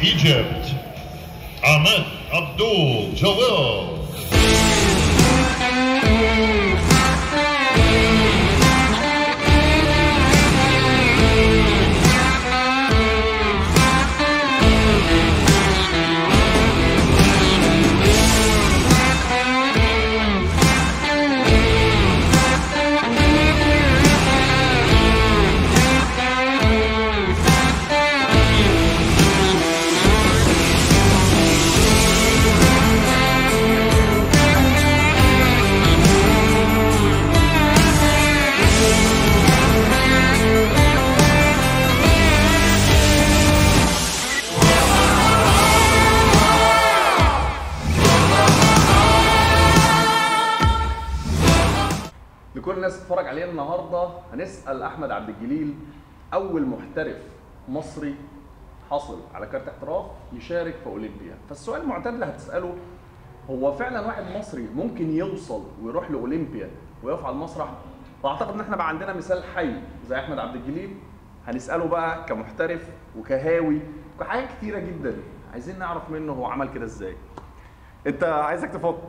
Egypt, Ahmed Abdul Jalil. لكل الناس تتفرج علينا النهارده هنسال احمد عبد الجليل اول محترف مصري حصل على كارت احتراف يشارك في اولمبيا فالسؤال المعتاد اللي هتساله هو فعلا واحد مصري ممكن يوصل ويروح لاولمبيا ويقف على المسرح واعتقد ان احنا بقى عندنا مثال حي زي احمد عبد الجليل هنساله بقى كمحترف وكهاوي وحاجات كتيره جدا عايزين نعرف منه هو عمل كده ازاي انت عايزك تفك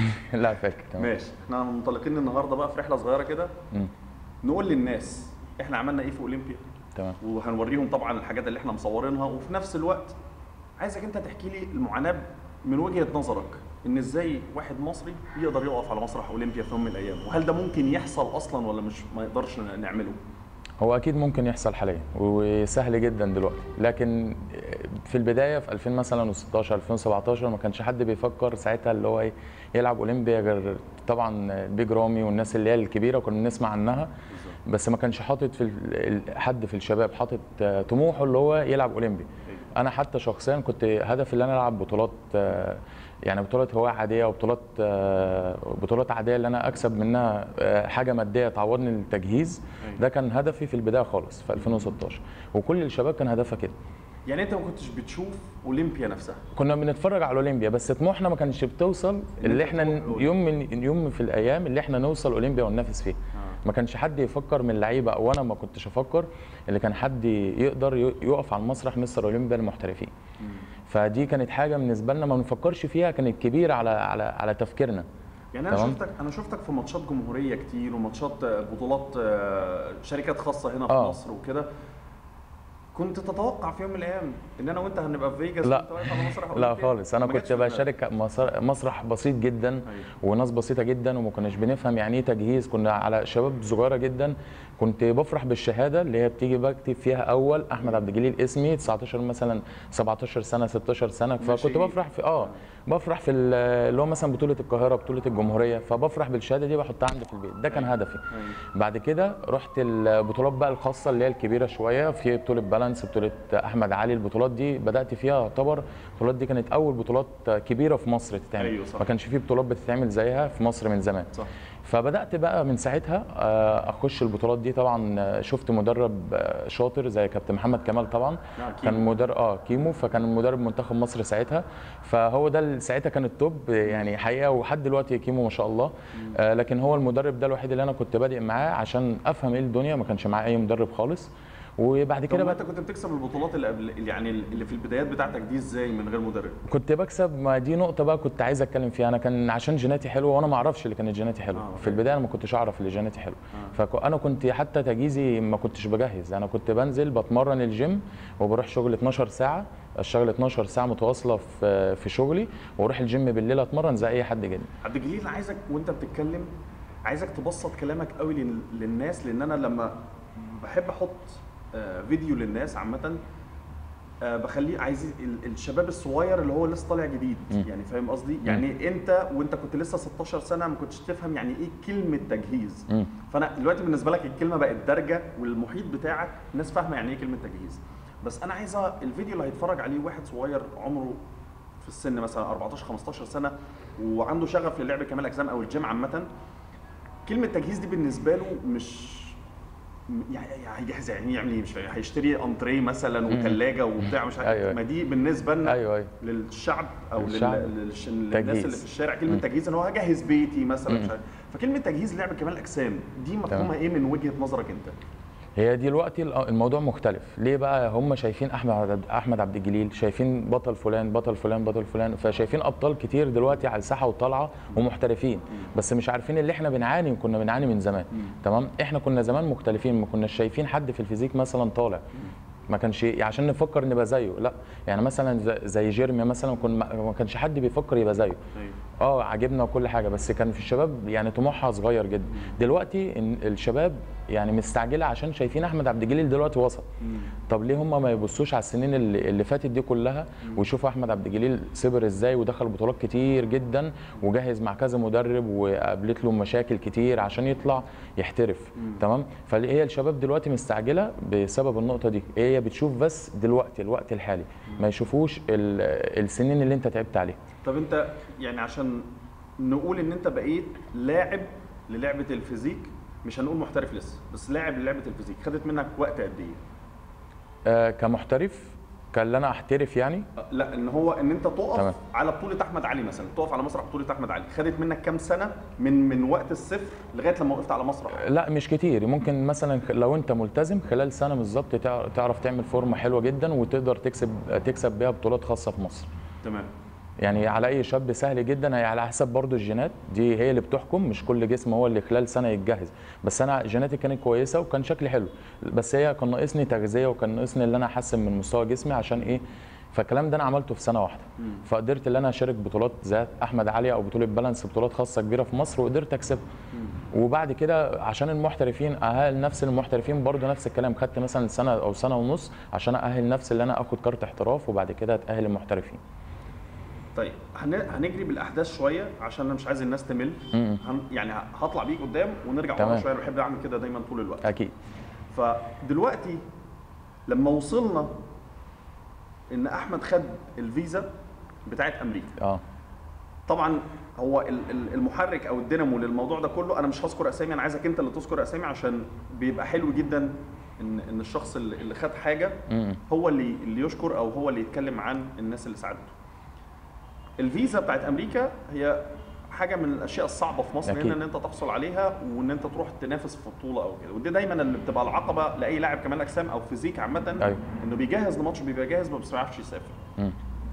لا فاكر تمام ماشي احنا منطلقين النهارده بقى في رحله صغيره كده مم. نقول للناس احنا عملنا ايه في اولمبيا تمام وهنوريهم طبعا الحاجات اللي احنا مصورينها وفي نفس الوقت عايزك انت تحكي لي المعاناه من وجهه نظرك ان ازاي واحد مصري يقدر يقف على مسرح اولمبيا في يوم من الايام وهل ده ممكن يحصل اصلا ولا مش ما يقدرش نعمله هو اكيد ممكن يحصل حاليا وسهل جدا دلوقتي لكن في البدايه في 2000 مثلا و16 2017 ما كانش حد بيفكر ساعتها اللي هو ايه يلعب اولمبيا غير طبعا البيج رامي والناس اللي هي الكبيره كنا بنسمع عنها بس ما كانش حاطط في ال- حد في الشباب حاطط طموحه اللي هو يلعب اولمبي انا حتى شخصيا كنت هدفي ان انا العب بطولات آه، يعني بطولات هوايه عاديه وبطولات آه، بطولات عاديه اللي انا اكسب منها آه، حاجه ماديه تعوضني التجهيز ده كان هدفي في البدايه خالص في 2016 وكل الشباب كان هدفها كده يعني انت ما كنتش بتشوف اولمبيا نفسها كنا بنتفرج على اولمبيا بس طموحنا ما كانش بتوصل اللي احنا تروح أولمبيا. يوم من يوم في الايام اللي احنا نوصل اولمبيا وننافس فيه ما كانش حد يفكر من اللعيبه او انا ما كنتش افكر اللي كان حد يقدر ي- يقف على المسرح مستر اولمبيا للمحترفين فدي كانت حاجه بالنسبه لنا ما بنفكرش فيها كانت كبيره على على على تفكيرنا يعني انا تمام. شفتك انا شفتك في ماتشات جمهوريه كتير وماتشات آه، بطولات آه، شركات خاصه هنا في آه. مصر وكده كنت تتوقع في يوم من الايام ان انا وانت هنبقى في فيجاس لا. وانت واقف على مسرح لا أولمبيا؟ خالص انا ما جاتش كنت في دماغك. بشارك مسار- مسرح بسيط جدا وناس بسيطه جدا وما كناش بنفهم يعني ايه تجهيز كنا على شباب صغيره جدا كنت بفرح بالشهاده اللي هي بتيجي بكتب فيها اول احمد عبد الجليل اسمي 19 مثلا 17 سنه 16 سنه فكنت ماشي. بفرح في اه بفرح في ال- اللي هو مثلا بطوله القاهره بطوله الجمهوريه فبفرح بالشهاده دي بحطها عندي في البيت ده كان هدفي أيوة. بعد كده رحت البطولات بقى الخاصه اللي هي الكبيره شويه في بطوله بالانس بطوله احمد علي البطولات دي بدات فيها يعتبر البطولات دي كانت اول بطولات كبيره في مصر تتعمل أيوة صح. ما كانش في بطولات بتتعمل زيها في مصر من زمان صح فبدات بقى من ساعتها آه، اخش البطولات دي طبعا آه، شفت مدرب آه، شاطر زي كابتن محمد كمال طبعا آه، كيمو. كان مدرب اه كيمو فكان مدرب منتخب مصر ساعتها فهو ده ال- ساعتها كان التوب يعني حقيقه ولحد دلوقتي كيمو ما شاء الله آه لكن هو المدرب ده الوحيد اللي انا كنت بادئ معاه عشان افهم ايه الدنيا ما كانش معايا اي مدرب خالص وبعد طب كده ما بقى انت كنت بتكسب البطولات اللي قبل يعني اللي في البدايات بتاعتك دي ازاي من غير مدرب؟ كنت بكسب ما دي نقطة بقى كنت عايز اتكلم فيها انا كان عشان جيناتي حلوة وانا ما اعرفش اللي كانت جيناتي حلوة آه، في البداية انا ما كنتش اعرف اللي جيناتي حلوة آه. فانا كنت حتى تجهيزي ما كنتش بجهز انا كنت بنزل بتمرن الجيم وبروح شغل 12 ساعة اشتغل 12 ساعة متواصلة في في شغلي واروح الجيم بالليل اتمرن زي اي حد جدا عبد الجليل انا عايزك وانت بتتكلم عايزك تبسط كلامك قوي لل- للناس لان انا لما بحب احط آه، فيديو للناس عامه آه، بخليه عايز ال- الشباب الصغير اللي هو لسه طالع جديد مم. يعني فاهم قصدي يعني انت وانت كنت لسه 16 سنه ما كنتش تفهم يعني ايه كلمه تجهيز مم. فانا دلوقتي بالنسبه لك الكلمه بقت دارجه والمحيط بتاعك الناس فاهمه يعني ايه كلمه تجهيز بس انا عايزه الفيديو اللي هيتفرج عليه واحد صغير عمره في السن مثلا 14 15 سنه وعنده شغف للعب كمال اجسام او الجيم عامه كلمه تجهيز دي بالنسبه له مش م- يعني يعني هيجهز يعني يعمل ايه مش فاهم هيشتري انتريه مثلا وثلاجه وبتاع مش عارف أيوة. ما دي بالنسبه لنا ايوه ايوه للشعب او لل... للشعب. للش... للناس تجهيز. اللي في الشارع كلمه مم. تجهيز ان هو هجهز بيتي مثلا مم. مش عارف فكلمه تجهيز لعب كمال الاجسام دي مفهومها تمام. ايه من وجهه نظرك انت؟ هي دلوقتي ال- الموضوع مختلف ليه بقى هم شايفين احمد عبد- احمد عبد الجليل شايفين بطل فلان بطل فلان بطل فلان فشايفين ابطال كتير دلوقتي على الساحه وطالعه ومحترفين بس مش عارفين اللي احنا بنعاني كنا بنعاني من زمان تمام احنا كنا زمان مختلفين ما كناش شايفين حد في الفيزيك مثلا طالع ما كانش عشان نفكر نبقى زيه لا يعني مثلا ز- زي جيرمي مثلا كن ما كانش حد بيفكر يبقى زيه اه عجبنا وكل حاجه بس كان في الشباب يعني طموحها صغير جدا دلوقتي إن الشباب يعني مستعجله عشان شايفين احمد عبد الجليل دلوقتي وسط طب ليه هم ما يبصوش على السنين اللي, اللي فاتت دي كلها ويشوفوا احمد عبد الجليل صبر ازاي ودخل بطولات كتير جدا وجهز مع كذا مدرب وقابلت له مشاكل كتير عشان يطلع يحترف تمام فهي الشباب دلوقتي مستعجله بسبب النقطه دي هي بتشوف بس دلوقتي الوقت الحالي ما يشوفوش ال- السنين اللي انت تعبت عليها طب انت يعني عشان نقول ان انت بقيت لاعب للعبه الفيزيك مش هنقول محترف لسه بس لاعب للعبه الفيزيك خدت منك وقت قد ايه؟ آه كمحترف كان اللي انا احترف يعني أه، لا ان هو ان انت تقف تمام. على بطوله احمد علي مثلا تقف على مسرح بطوله احمد علي خدت منك كام سنه من من وقت الصفر لغايه لما وقفت على مسرح لا مش كتير ممكن مثلا خ- لو انت ملتزم خلال سنه بالظبط تع- تعرف تعمل فورمه حلوه جدا وتقدر تكسب تكسب بيها بطولات خاصه في مصر تمام يعني على اي شاب سهل جدا هي على حسب برضو الجينات دي هي اللي بتحكم مش كل جسم هو اللي خلال سنه يتجهز بس انا جيناتي كانت كويسه وكان شكلي حلو بس هي كان ناقصني تغذيه وكان ناقصني ان انا احسن من مستوى جسمي عشان ايه فالكلام ده انا عملته في سنه واحده فقدرت ان انا اشارك بطولات زي احمد علي او بطوله بالانس بطولات خاصه كبيره في مصر وقدرت اكسبها وبعد كده عشان المحترفين اهل نفس المحترفين برضه نفس الكلام خدت مثلا سنه او سنه ونص عشان اهل نفسي اللي انا اخد كارت احتراف وبعد كده اتاهل المحترفين طيب هن... هنجري بالاحداث شويه عشان انا مش عايز الناس تمل م-م. هن... يعني هطلع بيك قدام ونرجع ورا تمام. شويه أنا بحب اعمل كده دايما طول الوقت اكيد فدلوقتي لما وصلنا ان احمد خد الفيزا بتاعت امريكا اه طبعا هو ال- ال- المحرك او الدينامو للموضوع ده كله انا مش هذكر اسامي انا عايزك انت اللي تذكر اسامي عشان بيبقى حلو جدا ان ان الشخص اللي اللي خد حاجه م-م. هو اللي اللي يشكر او هو اللي يتكلم عن الناس اللي ساعدته. الفيزا بتاعت امريكا هي حاجه من الاشياء الصعبه في مصر أكيد. هنا ان انت تحصل عليها وان انت تروح تنافس في بطوله او كده ودي دايما اللي بتبقى العقبه لاي لاعب كمال اجسام او فيزيك عامه أيوة. انه بيجهز لماتش بيبقى جاهز بس ما بيعرفش يسافر. م.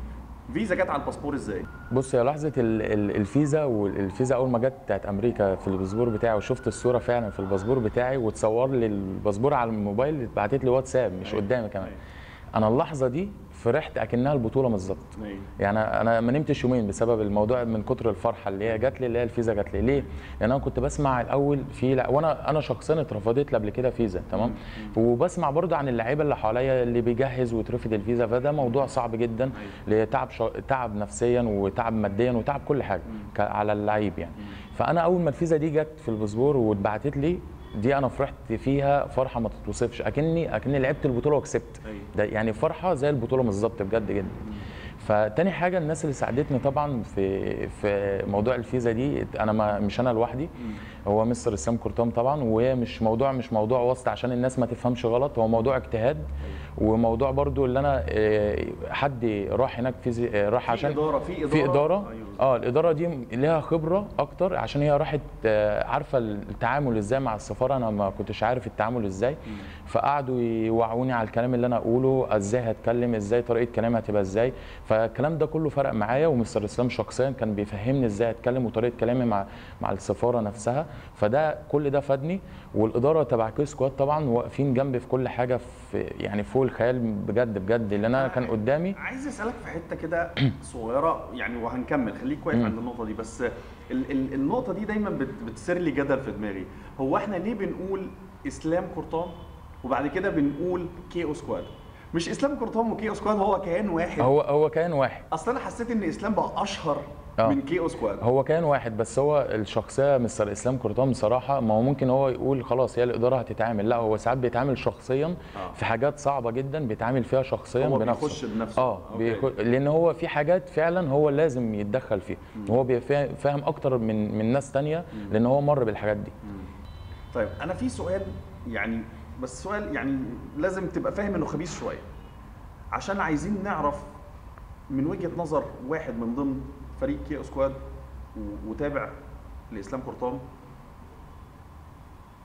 فيزا جت على الباسبور ازاي؟ بص يا لحظه ال- ال- الفيزا والفيزا اول ما جت بتاعت امريكا في الباسبور بتاعي وشفت الصوره فعلا في الباسبور بتاعي وتصور لي الباسبور على الموبايل اتبعتت لي واتساب مش أيوة. قدامي كمان أيوة. انا اللحظه دي فرحت اكنها البطوله بالظبط يعني انا ما نمتش يومين بسبب الموضوع من كتر الفرحه اللي هي جات لي اللي هي الفيزا جات لي ليه؟ لان انا كنت بسمع الاول في لا وانا انا شخصيا اترفضت لي قبل كده فيزا تمام وبسمع برضو عن اللعيبه اللي حواليا اللي بيجهز ويترفض الفيزا فده موضوع صعب جدا لتعب شا... تعب نفسيا وتعب ماديا وتعب كل حاجه ك... على اللعيب يعني فانا اول ما الفيزا دي جت في الباسبور واتبعتت لي دي انا فرحت فيها فرحه ما تتوصفش اكني اكني لعبت البطوله وكسبت أيوة. ده يعني فرحه زي البطوله بالظبط بجد جدا فتاني حاجه الناس اللي ساعدتني طبعا في في موضوع الفيزا دي انا ما مش انا لوحدي هو مستر اسلام كرتام طبعا وهي مش موضوع مش موضوع واسطه عشان الناس ما تفهمش غلط هو موضوع اجتهاد وموضوع برضو اللي انا آه، حد راح هناك فيزي آه، راح في عشان إدارة- في في إدارة. اداره أيوة. اه الاداره دي ليها خبره اكتر عشان هي راحت آه، عارفه التعامل ازاي مع السفاره انا ما كنتش عارف التعامل ازاي فقعدوا يوعوني على الكلام اللي انا اقوله ازاي هتكلم ازاي طريقه كلامي هتبقى ازاي فالكلام ده كله فرق معايا ومستر اسلام شخصيا كان بيفهمني ازاي اتكلم وطريقه كلامي مع مع السفاره نفسها فده كل ده فادني والاداره تبع كي سكواد طبعا واقفين جنبي في كل حاجه في يعني فوق الخيال بجد بجد اللي انا كان قدامي عايز اسالك في حته كده صغيره يعني وهنكمل خليك واقف مم. عند النقطه دي بس ال ال النقطه دي دايما بت- بتسر لي جدل في دماغي هو احنا ليه بنقول اسلام قرطان وبعد كده بنقول كيو سكواد مش اسلام قرطان وكيو سكواد هو كيان واحد هو هو كان واحد اصل انا حسيت ان اسلام بقى اشهر آه. من كيو سكواد هو كان واحد بس هو الشخصيه مستر اسلام كرتام بصراحه ما هو ممكن هو يقول خلاص هي الاداره هتتعامل لا هو ساعات بيتعامل شخصيا آه. في حاجات صعبه جدا بيتعامل فيها شخصيا هو بنفسه بيخش بنفسه. اه أوكي. بيخ... لان هو في حاجات فعلا هو لازم يتدخل فيها هو بيفا- فاهم اكتر من من ناس تانية لان هو مر بالحاجات دي طيب انا في سؤال يعني بس سؤال يعني لازم تبقى فاهم انه خبيث شويه عشان عايزين نعرف من وجهه نظر واحد من ضمن فريق كيو سكواد و- وتابع لاسلام قرطان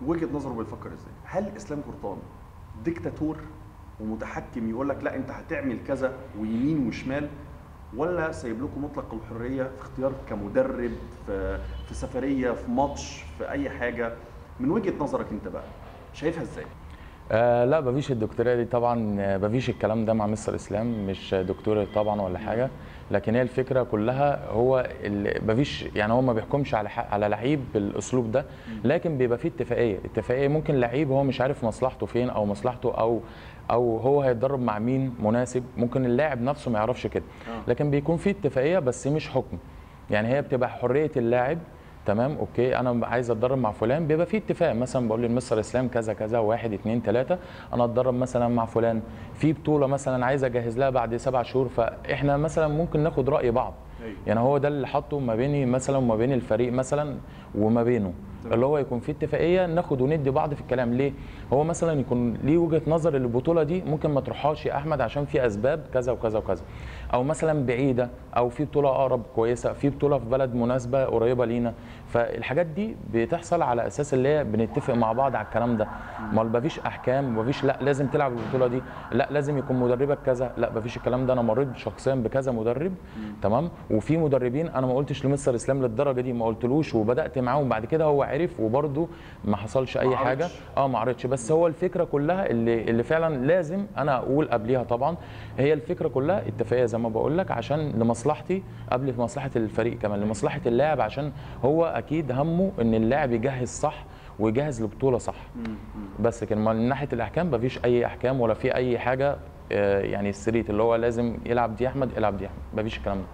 وجهه نظره بيفكر ازاي هل اسلام قرطان ديكتاتور ومتحكم يقول لك لا انت هتعمل كذا ويمين وشمال ولا سايب لكم مطلق الحريه في اختيار كمدرب في في سفريه في ماتش في اي حاجه من وجهه نظرك انت بقى شايفها ازاي آه لا مفيش الدكتوراه دي طبعا آه، مفيش الكلام ده مع مستر اسلام مش دكتور طبعا ولا حاجه لكن هي الفكره كلها هو ال- مفيش يعني هو ما بيحكمش على ح- على لعيب بالاسلوب ده لكن بيبقى فيه اتفاقيه اتفاقيه ممكن لعيب هو مش عارف مصلحته فين او مصلحته او او هو هيتدرب مع مين مناسب ممكن اللاعب نفسه ما يعرفش كده آه. لكن بيكون في اتفاقيه بس مش حكم يعني هي بتبقى حريه اللاعب تمام اوكي انا عايز اتدرب مع فلان بيبقى في اتفاق مثلا بقول للمستر اسلام كذا كذا واحد اتنين تلاته انا اتدرب مثلا مع فلان في بطوله مثلا عايز اجهز لها بعد سبع شهور فاحنا مثلا ممكن ناخد راي بعض أيوة. يعني هو ده اللي حاطه ما بيني مثلا وما بين الفريق مثلا وما بينه تمام. اللي هو يكون في اتفاقيه ناخد وندي بعض في الكلام ليه هو مثلا يكون ليه وجهه نظر البطوله دي ممكن ما تروحهاش يا احمد عشان في اسباب كذا وكذا وكذا او مثلا بعيده او في بطوله اقرب كويسه في بطوله في بلد مناسبه قريبه لينا فالحاجات دي بتحصل على اساس اللي هي بنتفق مع بعض على الكلام ده ما مفيش احكام مفيش لا لازم تلعب البطوله دي لا لازم يكون مدربك كذا لا مفيش الكلام ده انا مريت شخصيا بكذا مدرب تمام وفي مدربين انا ما قلتش لمستر اسلام للدرجه دي ما قلتلوش وبدات معاهم بعد كده هو عرف وبرده ما حصلش اي ما حاجه عرضش. اه ما عرضش بس هو الفكره كلها اللي اللي فعلا لازم انا اقول قبليها طبعا هي الفكره كلها اتفاقيه زي ما بقول لك عشان لمصلحتي قبل مصلحه الفريق كمان لمصلحه اللاعب عشان هو اكيد همه ان اللاعب يجهز صح ويجهز لبطوله صح بس لكن من ناحيه الاحكام مفيش اي احكام ولا في اي حاجه آه، يعني ستريت اللي هو لازم يلعب دي احمد يلعب دي احمد مفيش الكلام ده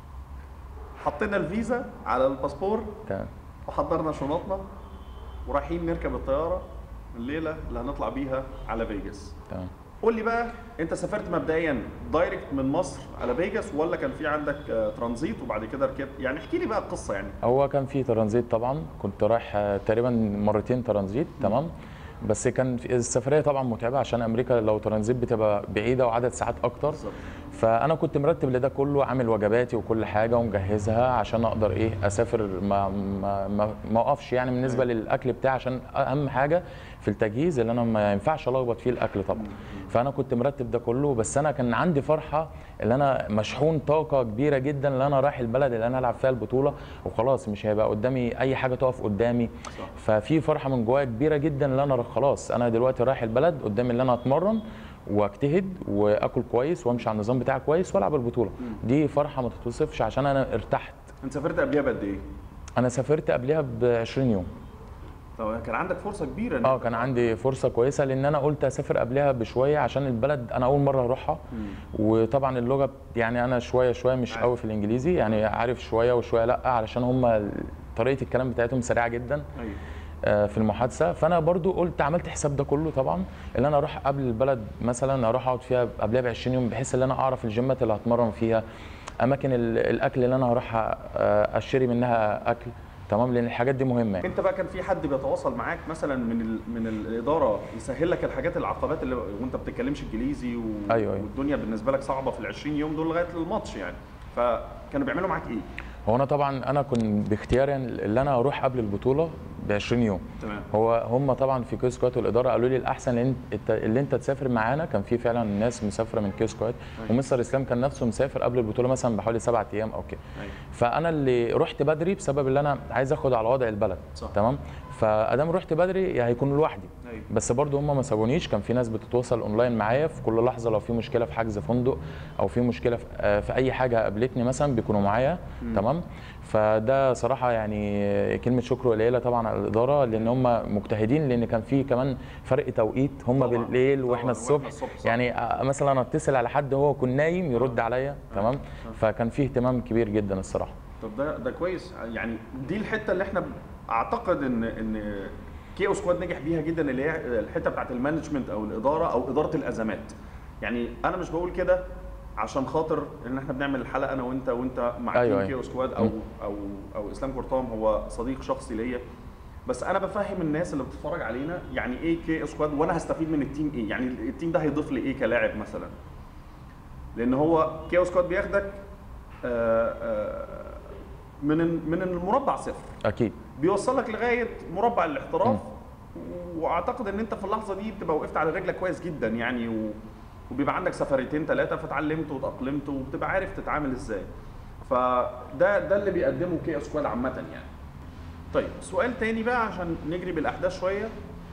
حطينا الفيزا على الباسبور تمام وحضرنا شنطنا ورايحين نركب الطياره الليله اللي هنطلع بيها على فيجاس تمام قول لي بقى انت سافرت مبدئيا دايركت من مصر على فيجاس ولا كان في عندك آه، ترانزيت وبعد كده ركبت يعني احكي لي بقى القصه يعني هو كان في ترانزيت طبعا كنت رايح آه، تقريبا مرتين ترانزيت تمام بس كان في- السفريه طبعا متعبه عشان امريكا لو ترانزيت بتبقى بعيده وعدد ساعات اكتر بالظبط فانا كنت مرتب لده كله عامل وجباتي وكل حاجه ومجهزها عشان اقدر ايه اسافر ما ما ما, ما اقفش يعني بالنسبه للاكل بتاعي عشان اهم حاجه في التجهيز اللي انا ما ينفعش الخبط فيه الاكل طبعا فانا كنت مرتب ده كله بس انا كان عندي فرحه اللي انا مشحون طاقه كبيره جدا اللي انا رايح البلد اللي انا العب فيها البطوله وخلاص مش هيبقى قدامي اي حاجه تقف قدامي صح. ففي فرحه من جوايا كبيره جدا اللي انا خلاص انا دلوقتي رايح البلد قدامي اللي انا اتمرن واجتهد واكل كويس وامشي على النظام بتاعي كويس والعب البطوله دي فرحه ما تتوصفش عشان انا ارتحت انت سافرت قبلها بقد ايه؟ انا سافرت قبلها ب 20 يوم طب كان عندك فرصه كبيره إن اه أنت كان تطلع. عندي فرصه كويسه لان انا قلت اسافر قبلها بشويه عشان البلد انا اول مره اروحها وطبعا اللغه يعني انا شويه شويه مش عارف. قوي في الانجليزي يعني عارف شويه وشويه لا علشان هم طريقه الكلام بتاعتهم سريعه جدا ايوه آه، في المحادثه فانا برضو قلت عملت حساب ده كله طبعا اللي انا اروح قبل البلد مثلا اروح اقعد فيها قبلها ب 20 يوم بحيث ان انا اعرف الجيمات اللي هتمرن فيها اماكن ال- الاكل اللي انا هروح آه، اشتري منها اكل تمام لان الحاجات دي مهمه يعني. انت بقى كان في حد بيتواصل معاك مثلا من ال... من الاداره يسهل لك الحاجات العقبات اللي وانت بتتكلمش انجليزي و... أيوة، أيوة. والدنيا بالنسبه لك صعبه في ال 20 يوم دول لغايه الماتش يعني فكانوا بيعملوا معاك ايه؟ هو انا طبعا انا كنت باختياري اللي انا اروح قبل البطوله ب 20 يوم تمام هو هم طبعا في كيو سكوات والاداره قالوا لي الاحسن ان انت اللي انت تسافر معانا كان في فعلا ناس مسافره من كيو سكوات أيوة. ومستر اسلام كان نفسه مسافر قبل البطوله مثلا بحوالي سبعة ايام او كده ايوه فانا اللي رحت بدري بسبب اللي انا عايز اخد على وضع البلد صح. تمام فادام رحت بدري هيكون لوحدي ايوه بس برضه هم ما سابونيش كان في ناس بتتواصل اونلاين معايا في كل لحظه لو في مشكله في حجز فندق او في مشكله في, آه، في اي حاجه قابلتني مثلا بيكونوا معايا تمام فده صراحه يعني كلمه شكر قليله طبعا على الاداره لان هم مجتهدين لان كان في كمان فرق توقيت هم طبعاً. بالليل طبعاً، واحنا الصبح الصبح، صح. يعني آه، مثلا اتصل على حد هو يكون نايم يرد عليا تمام فكان في اهتمام كبير جدا الصراحه طب ده ده كويس يعني دي الحته اللي احنا اعتقد ان ان كيو سكواد نجح بيها جدا اللي هي الحته بتاعت المانجمنت او الاداره او اداره الازمات يعني انا مش بقول كده عشان خاطر ان احنا بنعمل الحلقه انا وانت وانت مع أيوة، تيم أيوة. كيو سكواد او او او اسلام كورتام هو صديق شخصي ليا بس انا بفهم الناس اللي بتتفرج علينا يعني ايه كي سكواد وانا هستفيد من التيم ايه يعني التيم ده هيضيف لي ايه كلاعب مثلا لان هو كيو سكواد بياخدك آه، آه، من من المربع صفر اكيد بيوصلك لغايه مربع الاحتراف واعتقد ان انت في اللحظه دي بتبقى وقفت على رجلك كويس جدا يعني و... وبيبقى عندك سفريتين ثلاثه فتعلمت وتاقلمت وبتبقى عارف تتعامل ازاي فده ده اللي بيقدمه كي سكواد عامه يعني طيب سؤال تاني بقى عشان نجري بالاحداث شويه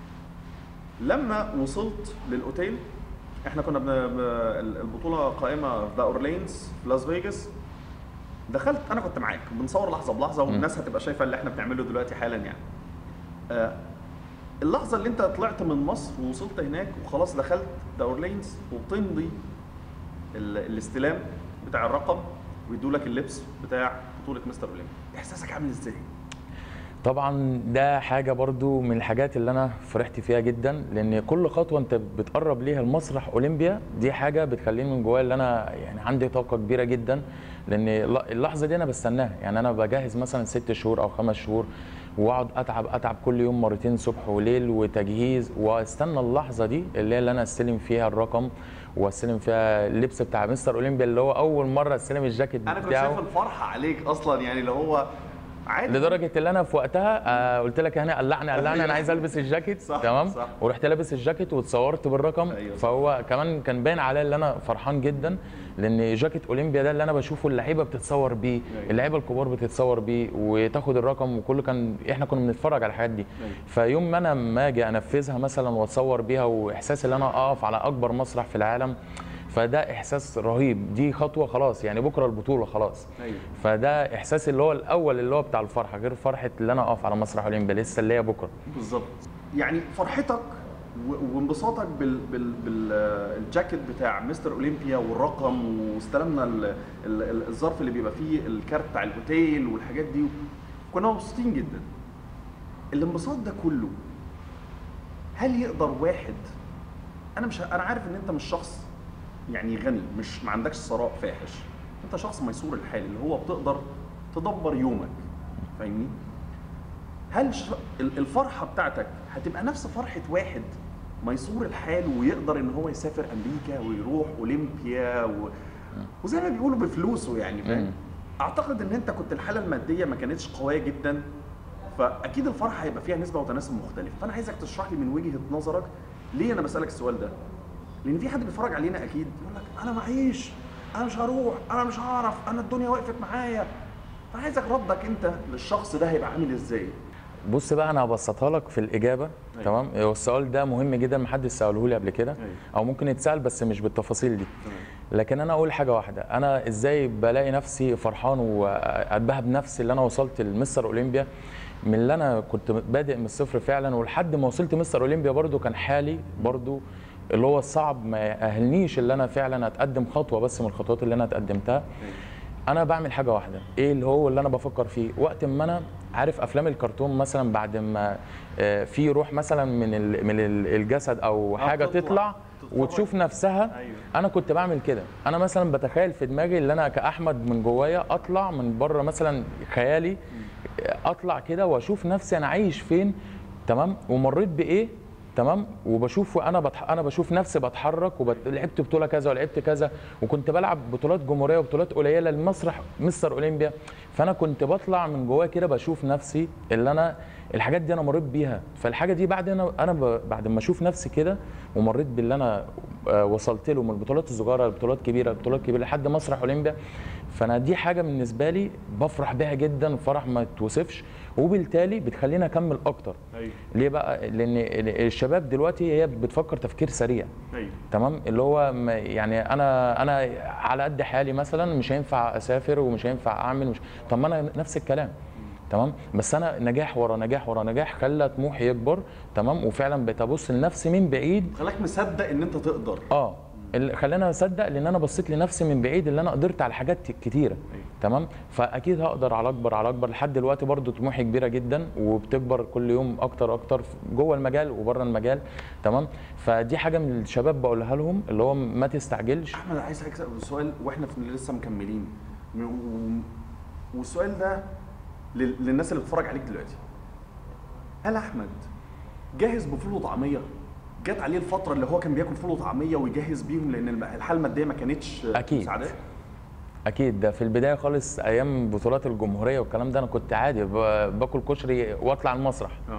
لما وصلت للاوتيل احنا كنا بن... ب... البطوله قائمه في ذا اورلينز في لاس فيجاس دخلت انا كنت معاك بنصور لحظه بلحظه والناس هتبقى شايفه اللي احنا بنعمله دلوقتي حالا يعني آه اللحظه اللي انت طلعت من مصر ووصلت هناك وخلاص دخلت ذا اورلينز وبتمضي ال... الاستلام بتاع الرقم ويدوا لك اللبس بتاع بطوله مستر اولمبيا احساسك عامل ازاي طبعا ده حاجه برضو من الحاجات اللي انا فرحت فيها جدا لان كل خطوه انت بتقرب ليها المسرح اولمبيا دي حاجه بتخليني من جوايا اللي انا يعني عندي طاقه كبيره جدا لان اللحظه دي انا بستناها يعني انا بجهز مثلا ست شهور او خمس شهور واقعد اتعب اتعب كل يوم مرتين صبح وليل وتجهيز واستنى اللحظه دي اللي هي اللي انا استلم فيها الرقم واستلم فيها اللبس بتاع مستر اولمبيا اللي هو اول مره استلم الجاكيت انا كنت بتاعه شايف الفرحه عليك اصلا يعني اللي هو عادي لدرجه اللي انا في وقتها آه قلت لك هنا قلعني قلعني انا عايز البس الجاكيت صح، تمام صح. ورحت لابس الجاكيت واتصورت بالرقم أيوة. فهو كمان كان باين عليا اللي انا فرحان جدا لان جاكيت اولمبيا ده اللي انا بشوفه اللعيبه بتتصور بيه أيوة. اللعيبه الكبار بتتصور بيه وتاخد الرقم وكله كان احنا كنا بنتفرج على الحاجات دي أيوة. فيوم ما انا ما اجي انفذها مثلا واتصور بيها واحساس ان انا اقف على اكبر مسرح في العالم فده احساس رهيب دي خطوه خلاص يعني بكره البطوله خلاص أيوة. فده احساس اللي هو الاول اللي هو بتاع الفرحه غير فرحه اللي انا اقف على مسرح اولمبيا لسه اللي هي بكره بالظبط يعني فرحتك و- وانبساطك بال بال بالجاكيت بتاع مستر اولمبيا والرقم واستلمنا ال- ال- ال- الظرف اللي بيبقى فيه الكارت بتاع الاوتيل والحاجات دي كنا مبسوطين جدا الانبساط ده كله هل يقدر واحد انا مش انا عارف ان انت مش شخص يعني غني مش ما عندكش ثراء فاحش انت شخص ميسور الحال اللي هو بتقدر تدبر يومك فاهمني هل ش... ال- الفرحه بتاعتك هتبقى نفس فرحه واحد ميسور الحال ويقدر ان هو يسافر امريكا ويروح اولمبيا و... وزي ما بيقولوا بفلوسه يعني فاهم مم. اعتقد ان انت كنت الحاله الماديه ما كانتش قويه جدا فاكيد الفرحه هيبقى فيها نسبه وتناسب مختلف فانا عايزك تشرح لي من وجهه نظرك ليه انا بسالك السؤال ده لان في حد بيتفرج علينا اكيد يقول لك انا معيش انا مش هروح انا مش هعرف انا الدنيا وقفت معايا فانا عايزك ردك انت للشخص ده هيبقى عامل ازاي بص بقى انا هبسطها لك في الاجابه أيوة. تمام هو السؤال ده مهم جدا محدش ساله لي قبل كده أيوة. او ممكن يتسال بس مش بالتفاصيل دي تمام. لكن انا اقول حاجه واحده انا ازاي بلاقي نفسي فرحان واتباهى بنفسي اللي انا وصلت لمستر اولمبيا من اللي انا كنت بادئ من الصفر فعلا ولحد ما وصلت مستر اولمبيا برضو كان حالي برضو اللي هو الصعب ما يأهلنيش اللي انا فعلا اتقدم خطوه بس من الخطوات اللي انا اتقدمتها انا بعمل حاجه واحده ايه اللي هو اللي انا بفكر فيه وقت ما انا عارف افلام الكرتون مثلا بعد ما آه، في روح مثلا من ال- من ال- الجسد او حاجه تطلع، تطلع تتفرج. وتشوف نفسها أيوة. انا كنت بعمل كده انا مثلا بتخيل في دماغي اللي انا كاحمد من جوايا اطلع من بره مثلا خيالي اطلع كده واشوف نفسي انا عايش فين تمام ومريت بايه تمام وبشوف انا بتح... انا بشوف نفسي بتحرك ولعبت بطوله كذا ولعبت كذا وكنت بلعب بطولات جمهوريه وبطولات قليله المسرح مستر اولمبيا فانا كنت بطلع من جوايا كده بشوف نفسي اللي انا الحاجات دي انا مريت بيها فالحاجه دي بعد انا انا ب... بعد ما اشوف نفسي كده ومريت باللي انا آه، وصلت له من البطولات الصغيره لبطولات كبيره لبطولات كبيره لحد مسرح اولمبيا فانا دي حاجه بالنسبه لي بفرح بيها جدا فرح ما توصفش وبالتالي بتخليني اكمل اكتر ايوه ليه بقى لان الشباب دلوقتي هي بتفكر تفكير سريع ايوه تمام اللي هو م- يعني انا انا على قد حالي مثلا مش هينفع اسافر ومش هينفع اعمل مش طب ما انا نفس الكلام تمام بس انا نجاح ورا نجاح ورا نجاح خلى طموحي يكبر تمام وفعلا بقيت ابص لنفسي من بعيد خلاك مصدق ان انت تقدر اه اللي خلاني اصدق لان انا بصيت لنفسي من بعيد اللي انا قدرت على حاجات كتيره تمام فاكيد هقدر على اكبر على اكبر لحد دلوقتي برضو طموحي كبيره جدا وبتكبر كل يوم اكتر اكتر جوه المجال وبره المجال تمام فدي حاجه من الشباب بقولها لهم اللي هو ما تستعجلش احمد عايز اسالك سؤال واحنا في لسه مكملين و- و- والسؤال ده لل- للناس اللي بتتفرج عليك دلوقتي هل احمد جاهز بفول وطعميه جت عليه الفتره اللي هو كان بياكل فول وطعميه ويجهز بيهم لان الم- الحاله الماديه ما كانتش أكيد. مساعداه اكيد ده في البدايه خالص ايام بطولات الجمهوريه والكلام ده انا كنت عادي ب- باكل كشري واطلع المسرح اه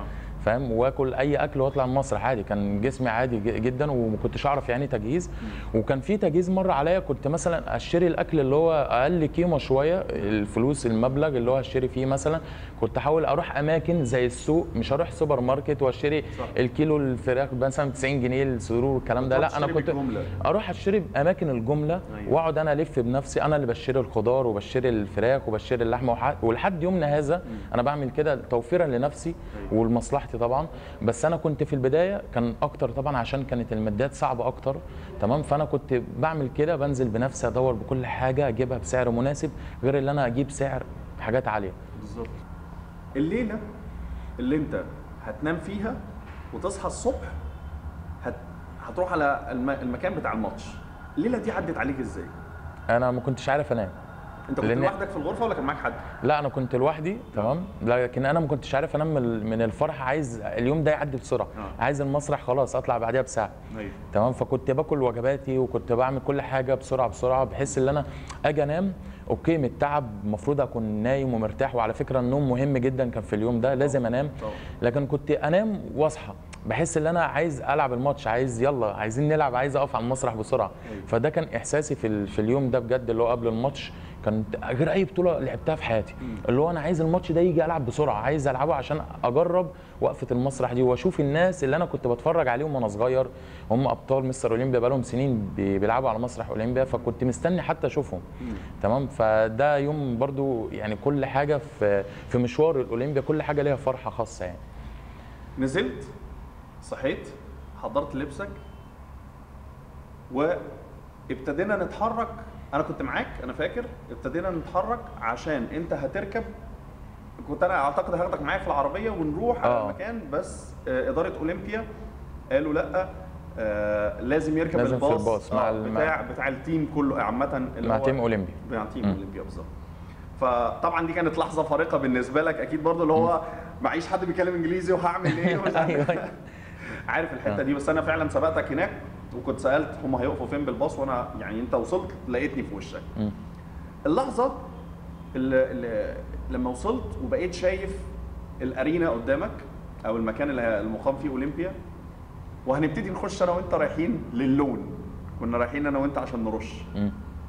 فاهم واكل اي اكل واطلع المسرح عادي كان جسمي عادي ج- جدا وما كنتش اعرف يعني تجهيز وكان في تجهيز مره عليا كنت مثلا اشتري الاكل اللي هو اقل قيمه شويه الفلوس المبلغ اللي هو اشتري فيه مثلا كنت احاول اروح اماكن زي السوق مش هروح سوبر ماركت واشتري صح. الكيلو الفراخ مثلا 90 جنيه الصدور والكلام ده لا انا تشتري كنت بالجملة. اروح اشتري باماكن الجمله أيوة. واقعد انا الف بنفسي انا اللي بشتري الخضار وبشتري الفراخ وبشتري اللحمه وح- ولحد يومنا هذا انا بعمل كده توفيرا لنفسي ولمصلحتي طبعا بس انا كنت في البدايه كان اكتر طبعا عشان كانت الماديات صعبه اكتر تمام فانا كنت بعمل كده بنزل بنفسي ادور بكل حاجه اجيبها بسعر مناسب غير اللي انا اجيب سعر حاجات عاليه بالظبط الليله اللي انت هتنام فيها وتصحى الصبح هت... هتروح على الم... المكان بتاع الماتش الليله دي عدت عليك ازاي انا ما كنتش عارف انام انت كنت لأن- لوحدك في الغرفه ولا كان معاك حد لا انا كنت لوحدي تمام لكن انا ما كنتش عارف انام من من الفرح عايز اليوم ده يعدي بسرعه آه. عايز المسرح خلاص اطلع بعدها بساعه ايوه تمام فكنت باكل وجباتي وكنت بعمل كل حاجه بسرعه بسرعه بحيث ان انا اجي انام اوكي من التعب المفروض اكون نايم ومرتاح وعلى فكره النوم مهم جدا كان في اليوم ده لازم انام طبعا. لكن كنت انام واصحى بحس ان انا عايز العب الماتش عايز يلا عايزين نلعب عايز اقف على المسرح بسرعه أيوة. فده كان احساسي في ال- في اليوم ده بجد اللي هو قبل الماتش كانت غير اي بطوله لعبتها في حياتي اللي هو انا عايز الماتش ده يجي العب بسرعه عايز العبه عشان اجرب وقفه المسرح دي واشوف الناس اللي انا كنت بتفرج عليهم وانا صغير هم ابطال مستر اولمبيا بقالهم سنين بي- بيلعبوا على مسرح اولمبيا فكنت مستني حتى اشوفهم تمام فده يوم برضو يعني كل حاجه في في مشوار الاولمبيا كل حاجه ليها فرحه خاصه يعني نزلت صحيت حضرت لبسك وابتدينا نتحرك انا كنت معاك انا فاكر ابتدينا نتحرك عشان انت هتركب كنت انا اعتقد هاخدك معايا في العربيه ونروح على آه. المكان بس آه، اداره اولمبيا قالوا لا آه لازم يركب لازم في الباص الباص مع آه ال- بتاع بتاع التيم كله عامه اللي مع هو- تيم اولمبي مع تيم مم. اولمبيا بالظبط فطبعا دي كانت لحظه فارقه بالنسبه لك اكيد برضو اللي هو معيش حد بيتكلم انجليزي وهعمل ايه ومش عارف. أيوة، أيوة. عارف الحته دي بس انا فعلا سبقتك هناك وكنت سالت هم هيقفوا فين بالباص وانا يعني انت وصلت لقيتني في وشك مم. اللحظه اللي, اللي لما وصلت وبقيت شايف الارينا قدامك او المكان اللي المقام فيه اولمبيا وهنبتدي نخش انا وانت رايحين للون كنا رايحين انا وانت عشان نرش مم.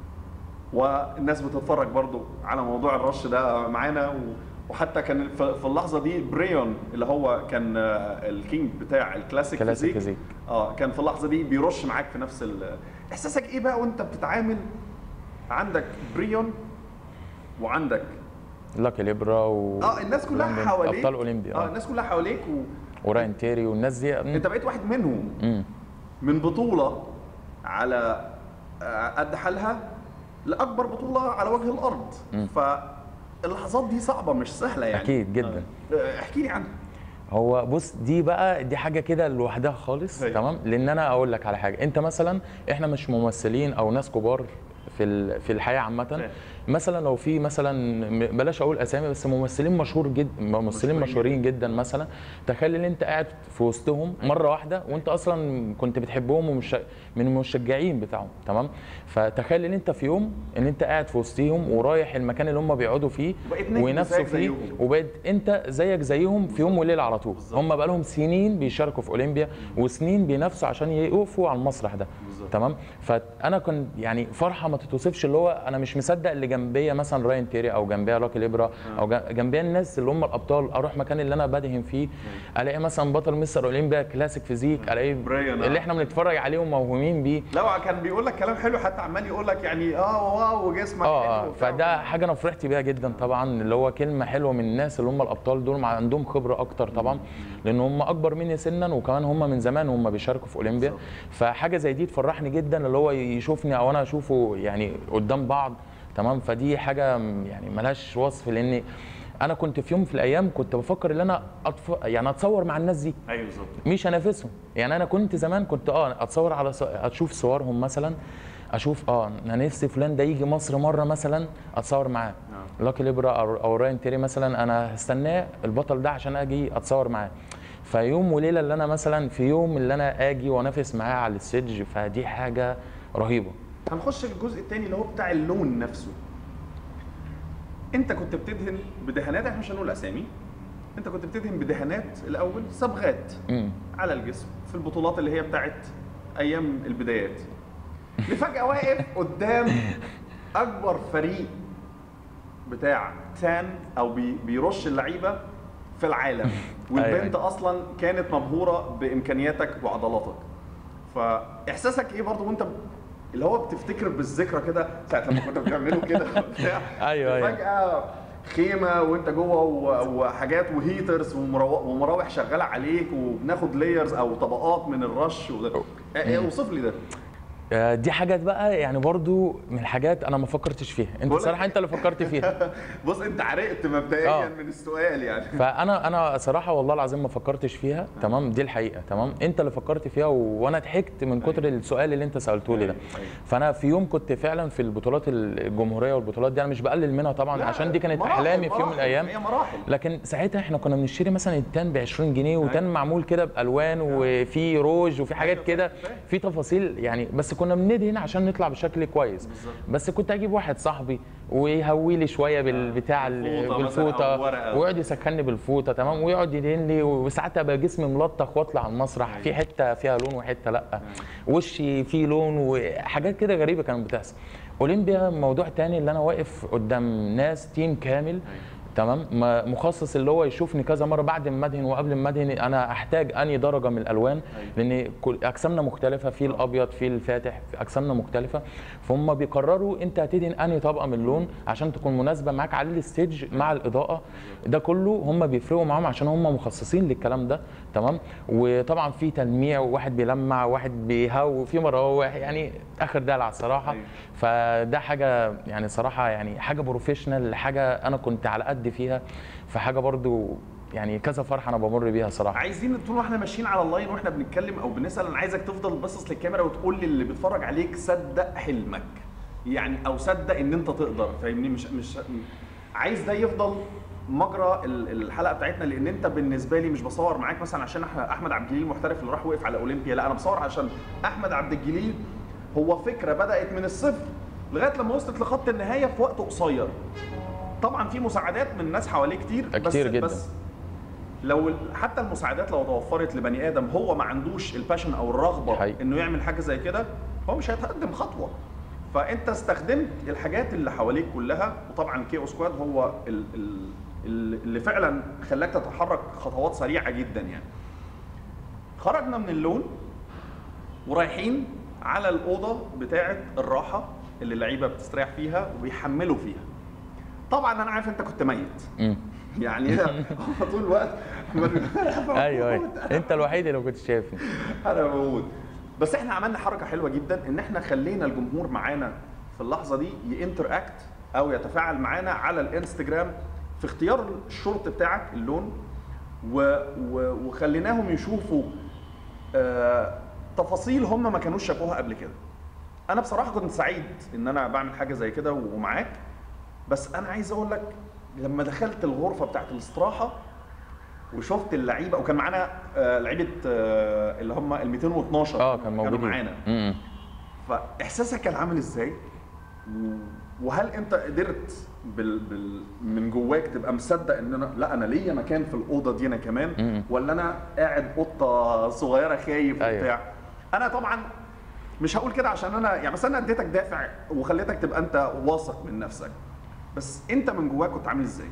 والناس بتتفرج برضو على موضوع الرش ده معانا و... وحتى كان في في اللحظه دي بريون اللي هو كان آه، الكينج بتاع الكلاسيك كلاسيك فيزيك فيزيك. اه كان في اللحظه دي بيرش معاك في نفس ال... احساسك ايه بقى وانت بتتعامل عندك بريون وعندك لاكي ليبرا و اه الناس كلها ولندن. حواليك ابطال اولمبيا اه اه الناس كلها حواليك و... وراين تيري والناس دي انت بقيت واحد منهم مم. من بطوله على آه، قد حالها لاكبر بطوله على وجه الارض مم. فاللحظات دي صعبه مش سهله يعني اكيد جدا آه، احكي لي عنها هو بص دي بقى دي حاجه كده لوحدها خالص أيوة. تمام لان انا اقول لك على حاجه انت مثلا احنا مش ممثلين او ناس كبار في ال- في الحياه عامه فاهم. مثلا لو في مثلا م- بلاش اقول اسامي بس ممثلين مشهور جدا ممثلين مشهورين مشهورين جدا مثلا تخيل ان انت قاعد في وسطهم مره واحده وانت اصلا كنت بتحبهم ومش من المشجعين بتاعهم تمام فتخيل ان انت في يوم ان انت قاعد في وسطهم ورايح المكان اللي هم بيقعدوا فيه وبقيت نجم ونفسه زيك فيه زيهم. وبقيت انت زيك زيهم في يوم وليله على طول بالظبط. هم بقى لهم سنين بيشاركوا في اولمبيا وسنين بينافسوا عشان يقفوا على المسرح ده بالظبط. تمام فانا كنت يعني فرحه ما تتوصفش اللي هو انا مش مصدق اللي جنبيا مثلا راين تيري او جنبيا لاكي ليبرا او جن- جنبيا الناس اللي هم الابطال اروح مكان اللي انا بدهن فيه الاقي مثلا بطل مصر اولمبيا كلاسيك فيزيك الاقي براين، آه. اللي احنا بنتفرج عليه وموهومين بيه لا كان بيقول لك كلام حلو حتى عمال يقول لك يعني اه واو وجسمك اه حلو اه وبتاع. فده حاجه انا فرحت بيها جدا طبعا اللي هو كلمه حلوه من الناس اللي هم الابطال دول مع عندهم خبره اكتر طبعا لان هم اكبر مني سنا وكمان هم من زمان هم بيشاركوا في اولمبيا بالظبط. فحاجه زي دي تفرحني جدا اللي هو يشوفني او انا اشوفه يعني قدام بعض تمام فدي حاجه م- يعني ملهاش وصف لان انا كنت في يوم في الايام كنت بفكر ان انا أطف... يعني اتصور مع الناس دي ايوه بالظبط مش انافسهم يعني انا كنت زمان كنت اه اتصور على ص... اشوف صورهم مثلا اشوف اه انا نفسي فلان ده يجي مصر مره مثلا اتصور معاه آه. لاكي ليبرا او أو راين تيري مثلا انا هستناه البطل ده عشان اجي اتصور معاه فيوم وليله اللي انا مثلا في يوم اللي انا اجي وانافس معاه على الستيج فدي حاجه رهيبه هنخش للجزء الثاني اللي هو بتاع اللون نفسه انت كنت بتدهن بدهانات احنا مش هنقول اسامي انت كنت بتدهن بدهانات الاول صبغات مم. على الجسم في البطولات اللي هي بتاعت ايام البدايات لفجاه واقف قدام اكبر فريق بتاع تان او بي بيرش اللعيبه في العالم والبنت أيوة. اصلا كانت مبهوره بامكانياتك وعضلاتك فاحساسك ايه برضه وانت ب- اللي هو بتفتكر بالذكرى كده ساعه لما كنا بنعمله كده وبتاع أيوة، أيوة. فجاه خيمه وانت جوه و- وحاجات وهيترز ومرو- ومراوح شغاله عليك وبناخد لايرز او طبقات من الرش وده إيه- إيه، اوصف لي ده آه، دي حاجات بقى يعني برضو من الحاجات انا ما فكرتش فيها انت بقولك- صراحه انت اللي فكرت فيها بص انت عرقت مبدئيا آه. من السؤال يعني فانا انا صراحه والله العظيم ما فكرتش فيها تمام دي الحقيقه تمام انت اللي فكرت فيها و... وانا ضحكت من كتر السؤال اللي انت سالته لي ده أيوة. فانا في يوم كنت فعلا في البطولات الجمهوريه والبطولات دي انا مش بقلل منها طبعا لا، عشان دي كانت مراحل- احلامي في يوم من مراحل، الايام هي مراحل لكن ساعتها احنا كنا بنشتري مثلا التان ب 20 جنيه وتان معمول كده بالوان وفي روج وفي حاجات أيوة، كده فاهم. في تفاصيل يعني بس كنا بندهن عشان نطلع بشكل كويس بالظبط. بس كنت اجيب واحد صاحبي ويهوي لي شويه بالبتاع ال- بالفوطة مثلاً أو بالفوطه ورقة. ويقعد يسخني بالفوطه تمام ويقعد يدهن لي وساعات ابقى جسمي ملطخ واطلع على المسرح في حته فيها لون وحته لا وشي فيه لون وحاجات كده غريبه كانت بتحصل اولمبيا موضوع تاني اللي انا واقف قدام ناس تيم كامل تمام ما- مخصص اللي هو يشوفني كذا مره بعد ما ادهن وقبل ما ادهن انا احتاج اني درجه من الالوان لان كل اجسامنا مختلفه في الابيض في الفاتح في اجسامنا مختلفه فهم بيقرروا انت هتدهن انهي طبقه من اللون عشان تكون مناسبه معاك على الستيج مع الاضاءه ده كله هم بيفرقوا معاهم عشان هم مخصصين للكلام ده تمام وطبعا في تلميع وواحد بيلمع وواحد بيهو في مراوح يعني اخر دلع الصراحه أيوة. فده حاجه يعني صراحه يعني حاجه بروفيشنال حاجه انا كنت على قد فيها فحاجه برضو يعني كذا فرحه انا بمر بيها صراحه عايزين طول ما احنا ماشيين على اللاين واحنا بنتكلم او بنسال انا عايزك تفضل باصص للكاميرا وتقول لي اللي بيتفرج عليك صدق حلمك يعني او صدق ان انت تقدر فاهمني مش مش عايز ده يفضل مجرى ال- الحلقه بتاعتنا لان انت بالنسبه لي مش بصور معاك مثلا عشان أح- احمد عبد الجليل المحترف اللي راح وقف على اولمبيا لا انا بصور عشان احمد عبد الجليل هو فكره بدات من الصفر لغايه لما وصلت لخط النهايه في وقت قصير طبعا في مساعدات من ناس حواليه كتير بس كتير جداً. بس لو ال- حتى المساعدات لو توفرت لبني ادم هو ما عندوش الباشن او الرغبه حقيقي. انه يعمل حاجه زي كده هو مش هيتقدم خطوه فانت استخدمت الحاجات اللي حواليك كلها وطبعا كيو سكواد هو ال- ال- ال- اللي فعلا خلاك تتحرك خطوات سريعه جدا يعني خرجنا من اللون ورايحين على الاوضه بتاعه الراحه اللي اللعيبه بتستريح فيها وبيحملوا فيها طبعا انا عارف انت كنت ميت مم. يعني طول الوقت ايوه ايوه انت الوحيد اللي كنت شايفني انا بموت بس احنا عملنا حركه حلوه جدا ان احنا خلينا الجمهور معانا في اللحظه دي ينتر اكت او يتفاعل معانا على الانستجرام في اختيار الشورت بتاعك اللون و... و... وخليناهم يشوفوا آه... تفاصيل هم ما كانوش شافوها قبل كده انا بصراحه كنت سعيد ان انا بعمل حاجه زي كده ومعاك بس انا عايز اقول لك لما دخلت الغرفه بتاعت الاستراحه وشفت اللعيبه وكان معانا آه، لعيبه آه، اللي هم ال 212 اه كان موجودين كانوا معانا مم. فاحساسك كان عامل ازاي؟ و- وهل انت قدرت بال... بال... من جواك تبقى مصدق ان انا لا انا ليا مكان في الاوضه دي انا كمان مم. ولا انا قاعد قطه صغيره خايف أيوة. وبتاع انا طبعا مش هقول كده عشان انا يعني بس انا اديتك دافع وخليتك تبقى انت واثق من نفسك بس انت من جواك كنت عامل ازاي؟